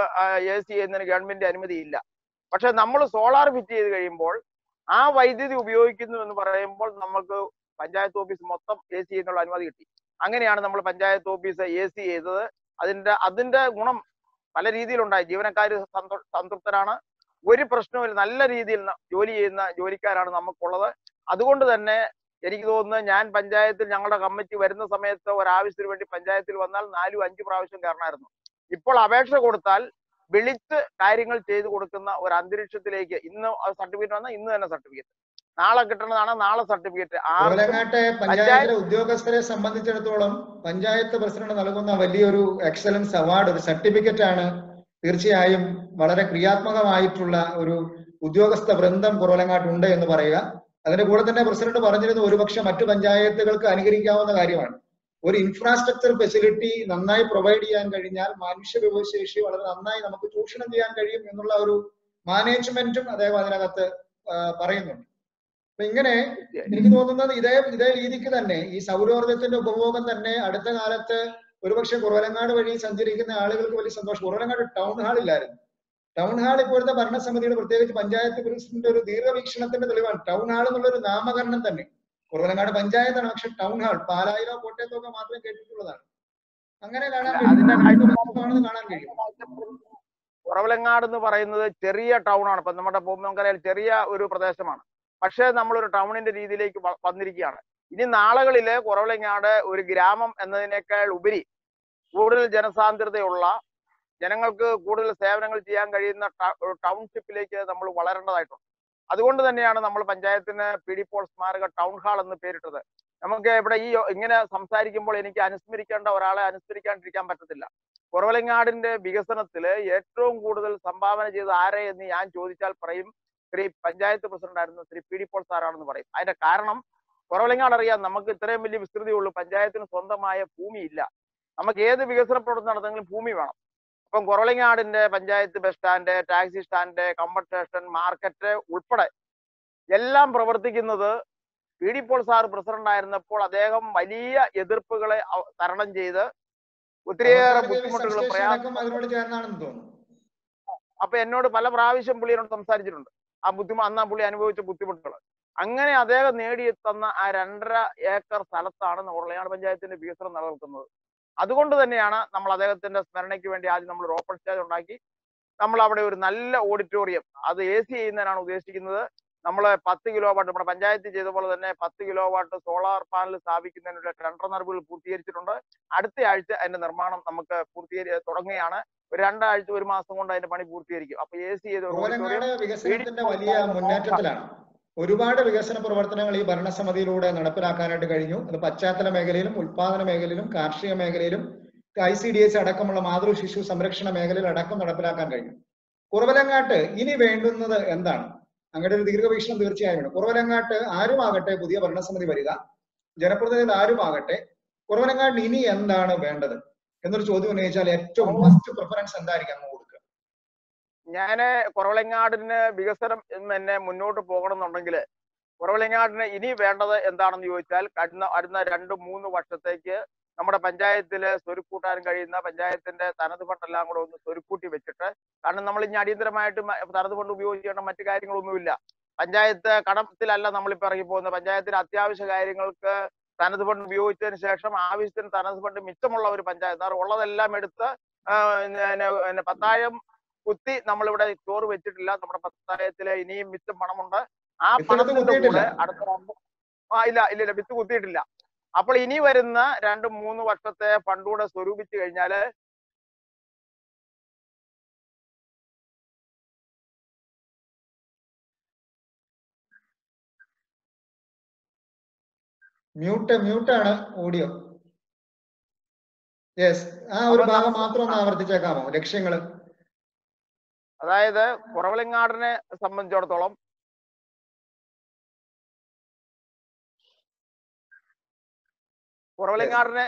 എ സി ചെയ്യുന്നതിന് ഗവൺമെന്റ് അനുമതി ഇല്ല പക്ഷെ നമ്മൾ സോളാർ ഫിറ്റ് ചെയ്ത് കഴിയുമ്പോൾ ആ വൈദ്യുതി ഉപയോഗിക്കുന്നു എന്ന് പറയുമ്പോൾ നമുക്ക് പഞ്ചായത്ത് ഓഫീസ് മൊത്തം എ സി ചെയ്യുന്നുള്ള അനുമതി കിട്ടി അങ്ങനെയാണ് നമ്മൾ പഞ്ചായത്ത് ഓഫീസ് എ സി ചെയ്തത് അതിന്റെ അതിന്റെ ഗുണം പല രീതിയിലുണ്ടായി ജീവനക്കാർ സംതൃപ്തരാണ് ഒരു പ്രശ്നവും നല്ല രീതിയിൽ ന- ജോലി ചെയ്യുന്ന ജോലിക്കാരാണ് നമുക്കുള്ളത് അതുകൊണ്ട് തന്നെ എനിക്ക് തോന്നുന്നത് ഞാൻ പഞ്ചായത്തിൽ ഞങ്ങളുടെ കമ്മിറ്റി വരുന്ന സമയത്ത് ഒരാവശ്യത്തിന് വേണ്ടി പഞ്ചായത്തിൽ വന്നാൽ നാലും അഞ്ചു പ്രാവശ്യം കയറണമായിരുന്നു ഇപ്പോൾ അപേക്ഷ കൊടുത്താൽ വിളിച്ച് കാര്യങ്ങൾ ചെയ്തു കൊടുക്കുന്ന ഒരു അന്തരീക്ഷത്തിലേക്ക് ഇന്ന് സർട്ടിഫിക്കറ്റ് വന്നാൽ ഇന്ന് തന്നെ സർട്ടിഫിക്കറ്റ് നാളെ കിട്ടുന്നതാണ് നാളെ സർട്ടിഫിക്കറ്റ് ആർക്കും കുറവലങ്ങാട്ടെ പഞ്ചായത്തിലെ ഉദ്യോഗസ്ഥരെ സംബന്ധിച്ചിടത്തോളം പഞ്ചായത്ത് പ്രസിഡന്റ് നൽകുന്ന വലിയൊരു എക്സലൻസ് അവാർഡ് ഒരു സർട്ടിഫിക്കറ്റ് ആണ് തീർച്ചയായും വളരെ ക്രിയാത്മകമായിട്ടുള്ള ഒരു ഉദ്യോഗസ്ഥ വൃന്ദം കുറവലങ്ങാട്ടുണ്ട് എന്ന് പറയുക അതിന്റെ കൂടെ തന്നെ പ്രസിഡന്റ് പറഞ്ഞിരുന്നു ഒരുപക്ഷെ മറ്റു പഞ്ചായത്തുകൾക്ക് അനുകരിക്കാവുന്ന കാര്യമാണ് ഒരു ഇൻഫ്രാസ്ട്രക്ചർ ഫെസിലിറ്റി നന്നായി പ്രൊവൈഡ് ചെയ്യാൻ കഴിഞ്ഞാൽ മനുഷ്യ വിഭവശേഷി വളരെ നന്നായി നമുക്ക് ചൂഷണം ചെയ്യാൻ കഴിയും എന്നുള്ള ഒരു മാനേജ്മെന്റും അദ്ദേഹം അതിനകത്ത് ആ, പറയുന്നുണ്ട് അപ്പൊ ഇങ്ങനെ എനിക്ക് തോന്നുന്നത് ഇതേ ഇതേ രീതിക്ക് തന്നെ ഈ സൗരോർജ്ജത്തിന്റെ ഉപഭോഗം തന്നെ അടുത്ത കാലത്ത് ഒരുപക്ഷെ കുറവലങ്ങാട് വഴി സഞ്ചരിക്കുന്ന ആളുകൾക്ക് വലിയ സന്തോഷം കുറവലങ്ങാട് ടൗൺ ഹാൾ ഇല്ലായിരുന്നു ടൗൺ ഹാൾ ഇപ്പോഴത്തെ ഭരണസമിതിയുടെ പ്രത്യേകിച്ച് പഞ്ചായത്ത് പ്രസിഡന്റ് ഒരു ദീർഘവീക്ഷണത്തിന്റെ തെളിവാണ് ടൗൺ ഹാൾ എന്നുള്ള ഒരു നാമകരണം തന്നെ കുറവലങ്ങാട് പഞ്ചായത്താണ് പക്ഷെ ടൗൺ ഹാൾ പാലായിലോ കോട്ടയത്തോ ഒക്കെ മാത്രമേ കേട്ടിട്ടുള്ളതാണ് അങ്ങനെ കാണാൻ അതിന്റെ കഴിയും കാഴ്ചപ്പാട് ആണെന്ന് കാണാൻ കഴിയും കുറവലങ്ങാട് എന്ന് പറയുന്നത് ചെറിയ ടൗൺ ആണ് ഇപ്പൊ നമ്മുടെ ഭൂമി നമുക്കറിയാം ചെറിയ ഒരു പ്രദേശമാണ് പക്ഷേ നമ്മളൊരു ടൗണിന്റെ രീതിയിലേക്ക് വ- വന്നിരിക്കുകയാണ് ഇനി നാളുകളില് കുറവലങ്ങാട് ഒരു ഗ്രാമം എന്നതിനേക്കാൾ ഉപരി കൂടുതൽ ജനസാന്ദ്രതയുള്ള ജനങ്ങൾക്ക് കൂടുതൽ സേവനങ്ങൾ ചെയ്യാൻ കഴിയുന്ന ട- ടൗൺഷിപ്പിലേക്ക് നമ്മൾ വളരേണ്ടതായിട്ടുണ്ട് അതുകൊണ്ട് തന്നെയാണ് നമ്മൾ പഞ്ചായത്തിന് പി ഡി പോൾ സ്മാരക ടൗൺ ഹാൾ എന്ന് പേരിട്ടത് നമുക്ക് ഇവിടെ ഈ ഇങ്ങനെ സംസാരിക്കുമ്പോൾ എനിക്ക് അനുസ്മരിക്കേണ്ട ഒരാളെ അനുസ്മരിക്കാണ്ടിരിക്കാൻ പറ്റത്തില്ല കുറവലങ്ങാടിന്റെ വികസനത്തില് ഏറ്റവും കൂടുതൽ സംഭാവന ചെയ്ത ആരെ എന്ന് ഞാൻ ചോദിച്ചാൽ പറയും ശ്രീ പഞ്ചായത്ത് പ്രസിഡന്റ് ആയിരുന്ന ശ്രീ പി ഡി പോൾ സാറാണെന്ന് പറയും അതിന്റെ കാരണം കുറവലങ്ങാട് അറിയാം നമുക്ക് ഇത്രയും വലിയ വിസ്തൃതിയുള്ളൂ പഞ്ചായത്തിന് സ്വന്തമായ ഭൂമിയില്ല നമുക്ക് ഏത് വികസന പ്രവർത്തനം നടത്തണമെങ്കിലും ഭൂമി വേണം അപ്പം കുറവലങ്ങാടിന്റെ പഞ്ചായത്ത് bus stand taxi stand comfort station market ഉൾപ്പെടെ എല്ലാം പ്രവർത്തിക്കുന്നത് P D Paul sir president ആയിരുന്നപ്പോൾ അദ്ദേഹം വലിയ എതിർപ്പുകളെ അവ- തരണം ചെയ്ത് ഒത്തിരിയേറെ അവസാനത്തെ ബുദ്ധിമുട്ടുകളും substation പ്രയാസങ്ങളും അടക്കം അതിനോട് ചേർന്നാണെന്ന് തോന്നുന്നു അപ്പൊ എന്നോട് പല പ്രാവശ്യം പുള്ളി എന്നോട് സംസാരിച്ചിട്ടുണ്ട് ആ ബുദ്ധിമുട്ട് അന്ന് ആ പുള്ളി അനുഭവിച്ച ബുദ്ധിമുട്ടുകൾ അങ്ങനെ അദ്ദേഹം നേടിയെത്തുന്ന ആ രണ്ടര ഏക്കർ സ്ഥലത്താണ് ഉരുളയാട് പഞ്ചായത്തിന്റെ വികസനം നിലനിൽക്കുന്നത് അതുകൊണ്ട് തന്നെയാണ് നമ്മൾ അദ്ദേഹത്തിന്റെ സ്മരണയ്ക്ക് വേണ്ടി ആദ്യം നമ്മൾ ഒരു ഓപ്പൺ സ്റ്റേജ് ഉണ്ടാക്കി നമ്മൾ അവിടെ ഒരു നല്ല ഓഡിറ്റോറിയം അത് എ സി ചെയ്യുന്നതിനാണ് ഉദ്ദേശിക്കുന്നത് നമ്മൾ പത്ത് കിലോ വാട്ട് നമ്മുടെ പഞ്ചായത്ത് ചെയ്ത പോലെ തന്നെ പത്ത് കിലോ വാട്ട് സോളാർ പാനൽ സ്ഥാപിക്കുന്നതിനുള്ള ടെൻഡർ നടപടികൾ പൂർത്തീകരിച്ചിട്ടുണ്ട് അടുത്ത ആഴ്ച അതിന്റെ നിർമ്മാണം നമുക്ക് പൂർത്തീകരി തുടങ്ങുകയാണ് ഒരു രണ്ടാഴ്ച ഒരു മാസം കൊണ്ട് അതിന്റെ പണി പൂർത്തീകരിക്കും അപ്പൊ എ സി ചെയ്ത ഒരു കോലങ്ങാട് ഓഡിറ്റോറിയം വികസനത്തിന്റെ വലിയ മുന്നേറ്റത്തിലാണ് ഒരുപാട് വികസന പ്രവർത്തനങ്ങൾ ഈ ഭരണസമിതിയിലൂടെ നടപ്പിലാക്കാനായിട്ട് കഴിഞ്ഞു അത് പശ്ചാത്തല മേഖലയിലും ഉൽപാദന മേഖലയിലും കാർഷിക മേഖലയിലും ഐ സി ഡി എസ് അടക്കമുള്ള മാതൃ ശിശു സംരക്ഷണ മേഖലയിൽ അടക്കം നടപ്പിലാക്കാൻ കഴിഞ്ഞു കുറവലങ്ങാട്ട് ഇനി വേണ്ടുന്നത് എന്താണ് അങ്ങനെ ഒരു ദീർഘവീക്ഷണം തീർച്ചയായും വേണം കുറവലങ്ങാട്ട് ആരുമാകട്ടെ പുതിയ ഭരണസമിതി വരിക ജനപ്രതിനിധികൾ ആരുമാകട്ടെ കുറവലങ്ങാട്ട് ഇനി എന്താണ് വേണ്ടത് എന്നൊരു ചോദ്യം ഉന്നയിച്ചാൽ ഏറ്റവും ഫസ്റ്റ് പ്രിഫറൻസ് എന്തായിരിക്കും അങ്ങ് കൊടുക്കുക ഞാന് കുറവളങ്ങാടിന് വികസനം എന്ന് തന്നെ മുന്നോട്ട് പോകണമെന്നുണ്ടെങ്കിൽ കുറവളങ്ങാടിന് ഇനി വേണ്ടത് എന്താണെന്ന് ചോദിച്ചാൽ കഴിഞ്ഞ വരുന്ന രണ്ട് മൂന്ന് വർഷത്തേക്ക് നമ്മുടെ പഞ്ചായത്തില് സ്വരുക്കൂട്ടാൻ കഴിയുന്ന പഞ്ചായത്തിന്റെ തനത് ഫണ്ടെല്ലാം കൂടെ ഒന്ന് സ്വരുക്കൂട്ടി വെച്ചിട്ട് കാരണം നമ്മൾ ഇനി അടിയന്തരമായിട്ട് മ- തനത് ഫണ്ട് ഉപയോഗിക്കേണ്ട മറ്റു കാര്യങ്ങളൊന്നുമില്ല പഞ്ചായത്ത് കടത്തിലല്ല നമ്മളിപ്പോ ഇറങ്ങി പോകുന്നത് പഞ്ചായത്തിന് അത്യാവശ്യ കാര്യങ്ങൾക്ക് തനത് ഫണ്ട് ഉപയോഗിച്ചതിന് ശേഷം ആവശ്യത്തിന് തനത് ഫണ്ട് മിച്ചമുള്ള ഒരു പഞ്ചായത്ത് അത് ഉള്ളതെല്ലാം എടുത്ത് ആ, പിന്നെ പിന്നെ പത്തായം കുത്തി നമ്മളിവിടെ ചോറ് വെച്ചിട്ടില്ല നമ്മുടെ പത്തായത്തില് ഇനിയും മിച്ചം പണമുണ്ട് ആ വിത്തെടുത്ത് പണത്തിന്റെ കുത്തിയിട്ടില്ല. കൂടെ അടുത്ത രണ്ട് ആ ഇല്ല ഇല്ല ഇല്ല വിത്ത് കുത്തിയിട്ടില്ല അപ്പോൾ ഇനി വരുന്ന രണ്ട് മൂന്ന് വർഷത്തെ ഫണ്ട് കൂടെ സ്വരൂപിച്ചു കഴിഞ്ഞാല് മ്യൂട്ട് മ്യൂട്ടാണ് ഓഡിയോ യെസ് ആ ഒരു അപ്പൊ ഭാഗം നമ്മ- മാത്രം ഒന്ന് ആവർത്തിച്ചേക്കാമോ ലക്ഷ്യങ്ങള് അതായത് കുറവലങ്ങാടിനെ സംബന്ധിച്ചിടത്തോളം കുറവലങ്ങാടിനെ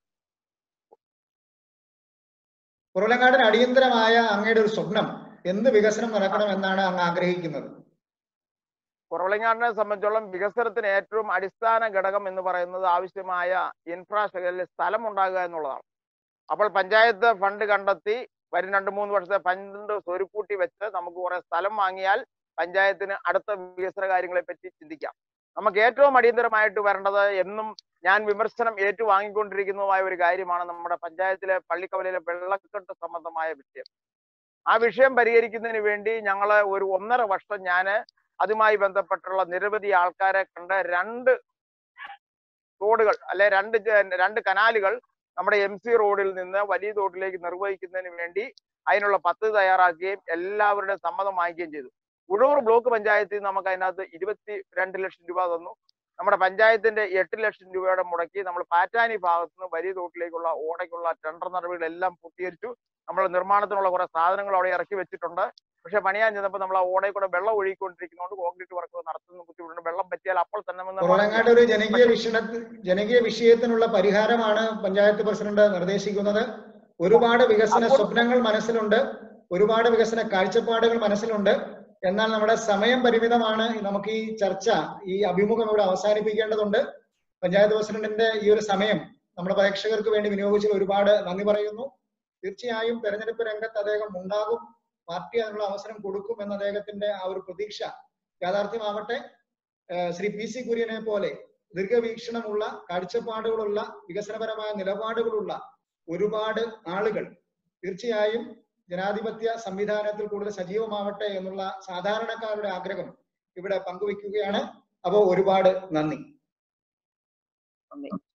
കുറവലങ്ങാടിന് അടിയന്തരമായ അങ്ങയുടെ ഒരു സ്വപ്നം എന്ത് വികസനം നടക്കണം എന്നാണ് അങ്ങ് ആഗ്രഹിക്കുന്നത് കുറവലങ്ങാടിനെ സംബന്ധിച്ചോളം വികസനത്തിന് ഏറ്റവും അടിസ്ഥാന ഘടകം എന്ന് പറയുന്നത് ആവശ്യമായ ഇൻഫ്രാസ്ട്രക്ചറിൽ സ്ഥലം ഉണ്ടാകുക എന്നുള്ളതാണ് അപ്പോൾ പഞ്ചായത്ത് ഫണ്ട് കണ്ടെത്തി വരും രണ്ട് മൂന്ന് വർഷത്തെ ഫണ്ട് സ്വരുക്കൂട്ടി വെച്ച് നമുക്ക് കുറെ സ്ഥലം വാങ്ങിയാൽ പഞ്ചായത്തിന് അടുത്ത വികസന കാര്യങ്ങളെ പറ്റി ചിന്തിക്കാം നമുക്ക് ഏറ്റവും അടിയന്തരമായിട്ട് വരേണ്ടത് എന്നും ഞാൻ വിമർശനം ഏറ്റുവാങ്ങിക്കൊണ്ടിരിക്കുന്നതുമായ ഒരു കാര്യമാണ് നമ്മുടെ പഞ്ചായത്തിലെ പള്ളിക്കവലയിലെ വെള്ളക്കെട്ട് സംബന്ധമായ വിഷയം ആ വിഷയം പരിഹരിക്കുന്നതിന് വേണ്ടി ഞങ്ങള് ഒരു ഒന്നര വർഷം ഞാന് അതുമായി ബന്ധപ്പെട്ടുള്ള നിരവധി ആൾക്കാരെ കണ്ട് രണ്ട് റോഡുകൾ അല്ലെ രണ്ട് ജ- രണ്ട് കനാലുകൾ നമ്മുടെ എം സി റോഡിൽ നിന്ന് വലിയ തോട്ടിലേക്ക് നിർവഹിക്കുന്നതിന് വേണ്ടി അതിനുള്ള പദ്ധതി തയ്യാറാക്കുകയും എല്ലാവരുടെ സമ്മതം വാങ്ങിക്കുകയും ചെയ്തു ഉഴവൂർ ബ്ലോക്ക് പഞ്ചായത്തിൽ നിന്ന് നമുക്ക് അതിനകത്ത് ഇരുപത്തി രണ്ട് ലക്ഷം രൂപ തന്നു നമ്മുടെ പഞ്ചായത്തിന്റെ എട്ട് ലക്ഷം രൂപയുടെ മുടക്കി നമ്മൾ പാറ്റാനി ഭാഗത്ത് നിന്ന് വലിയ തോട്ടിലേക്കുള്ള ഓടയ്ക്കുള്ള ടെൻഡർ നടപടികളെല്ലാം പൂർത്തീകരിച്ചു നമ്മൾ നിർമ്മാണത്തിനുള്ള കുറെ സാധനങ്ങൾ അവിടെ ഇറക്കി വെച്ചിട്ടുണ്ട് പക്ഷെ പണിയാൻ ചെന്നപ്പോൾ നമ്മൾ ആ ഓടയിൽ കൂടെ വെള്ളം ഒഴുകിക്കൊണ്ടിരിക്കുന്നതുകൊണ്ട് കോൺക്രീറ്റ് വർക്ക് നടത്തുന്ന ബുദ്ധിമുട്ടുണ്ട് വെള്ളം പറ്റിയാൽ അപ്പോൾ തന്നെ നമ്മൾ നിർമ്മാണം കുറവലങ്ങാട് ഒരു ജനകീയ വിഷയ ജനകീയ വിഷയത്തിനുള്ള പരിഹാരമാണ് പഞ്ചായത്ത് പ്രസിഡന്റ് നിർദ്ദേശിക്കുന്നത് ഒരുപാട് വികസന അപ്പോൾ- സ്വപ്നങ്ങൾ മനസ്സിലുണ്ട് ഒരുപാട് വികസന കാഴ്ചപ്പാടുകൾ മനസ്സിലുണ്ട് എന്നാൽ നമ്മുടെ സമയം പരിമിതമാണ് നമുക്ക് ഈ ചർച്ച ഈ അഭിമുഖം ഇവിടെ അവസാനിപ്പിക്കേണ്ടതുണ്ട് പഞ്ചായത്ത് പ്രസിഡന്റിന്റെ ഈ ഒരു സമയം നമ്മുടെ പ്രേക്ഷകർക്ക് വേണ്ടി വിനിയോഗിച്ചതിൽ ഒരുപാട് നന്ദി പറയുന്നു തീർച്ചയായും തെരഞ്ഞെടുപ്പ് രംഗത്ത് അദ്ദേഹം ഉണ്ടാകും പാർട്ടി അതിനുള്ള അവസരം കൊടുക്കും എന്ന അദ്ദേഹത്തിന്റെ ആ ഒരു പ്രതീക്ഷ യാഥാർത്ഥ്യമാവട്ടെ ഏഹ് ശ്രീ പി സി കുര്യനെ പോലെ ദീർഘവീക്ഷണമുള്ള കാഴ്ചപ്പാടുകളുള്ള വികസനപരമായ നിലപാടുകളുള്ള ഒരുപാട് ആളുകൾ തീർച്ചയായും ജനാധിപത്യ സംവിധാനത്തിൽ കൂടുതൽ സജീവമാവട്ടെ എന്നുള്ള സാധാരണക്കാരുടെ ആഗ്രഹം ഇവിടെ പങ്കുവെക്കുകയാണ് അപ്പോൾ ഒരുപാട് നന്ദി നന്ദി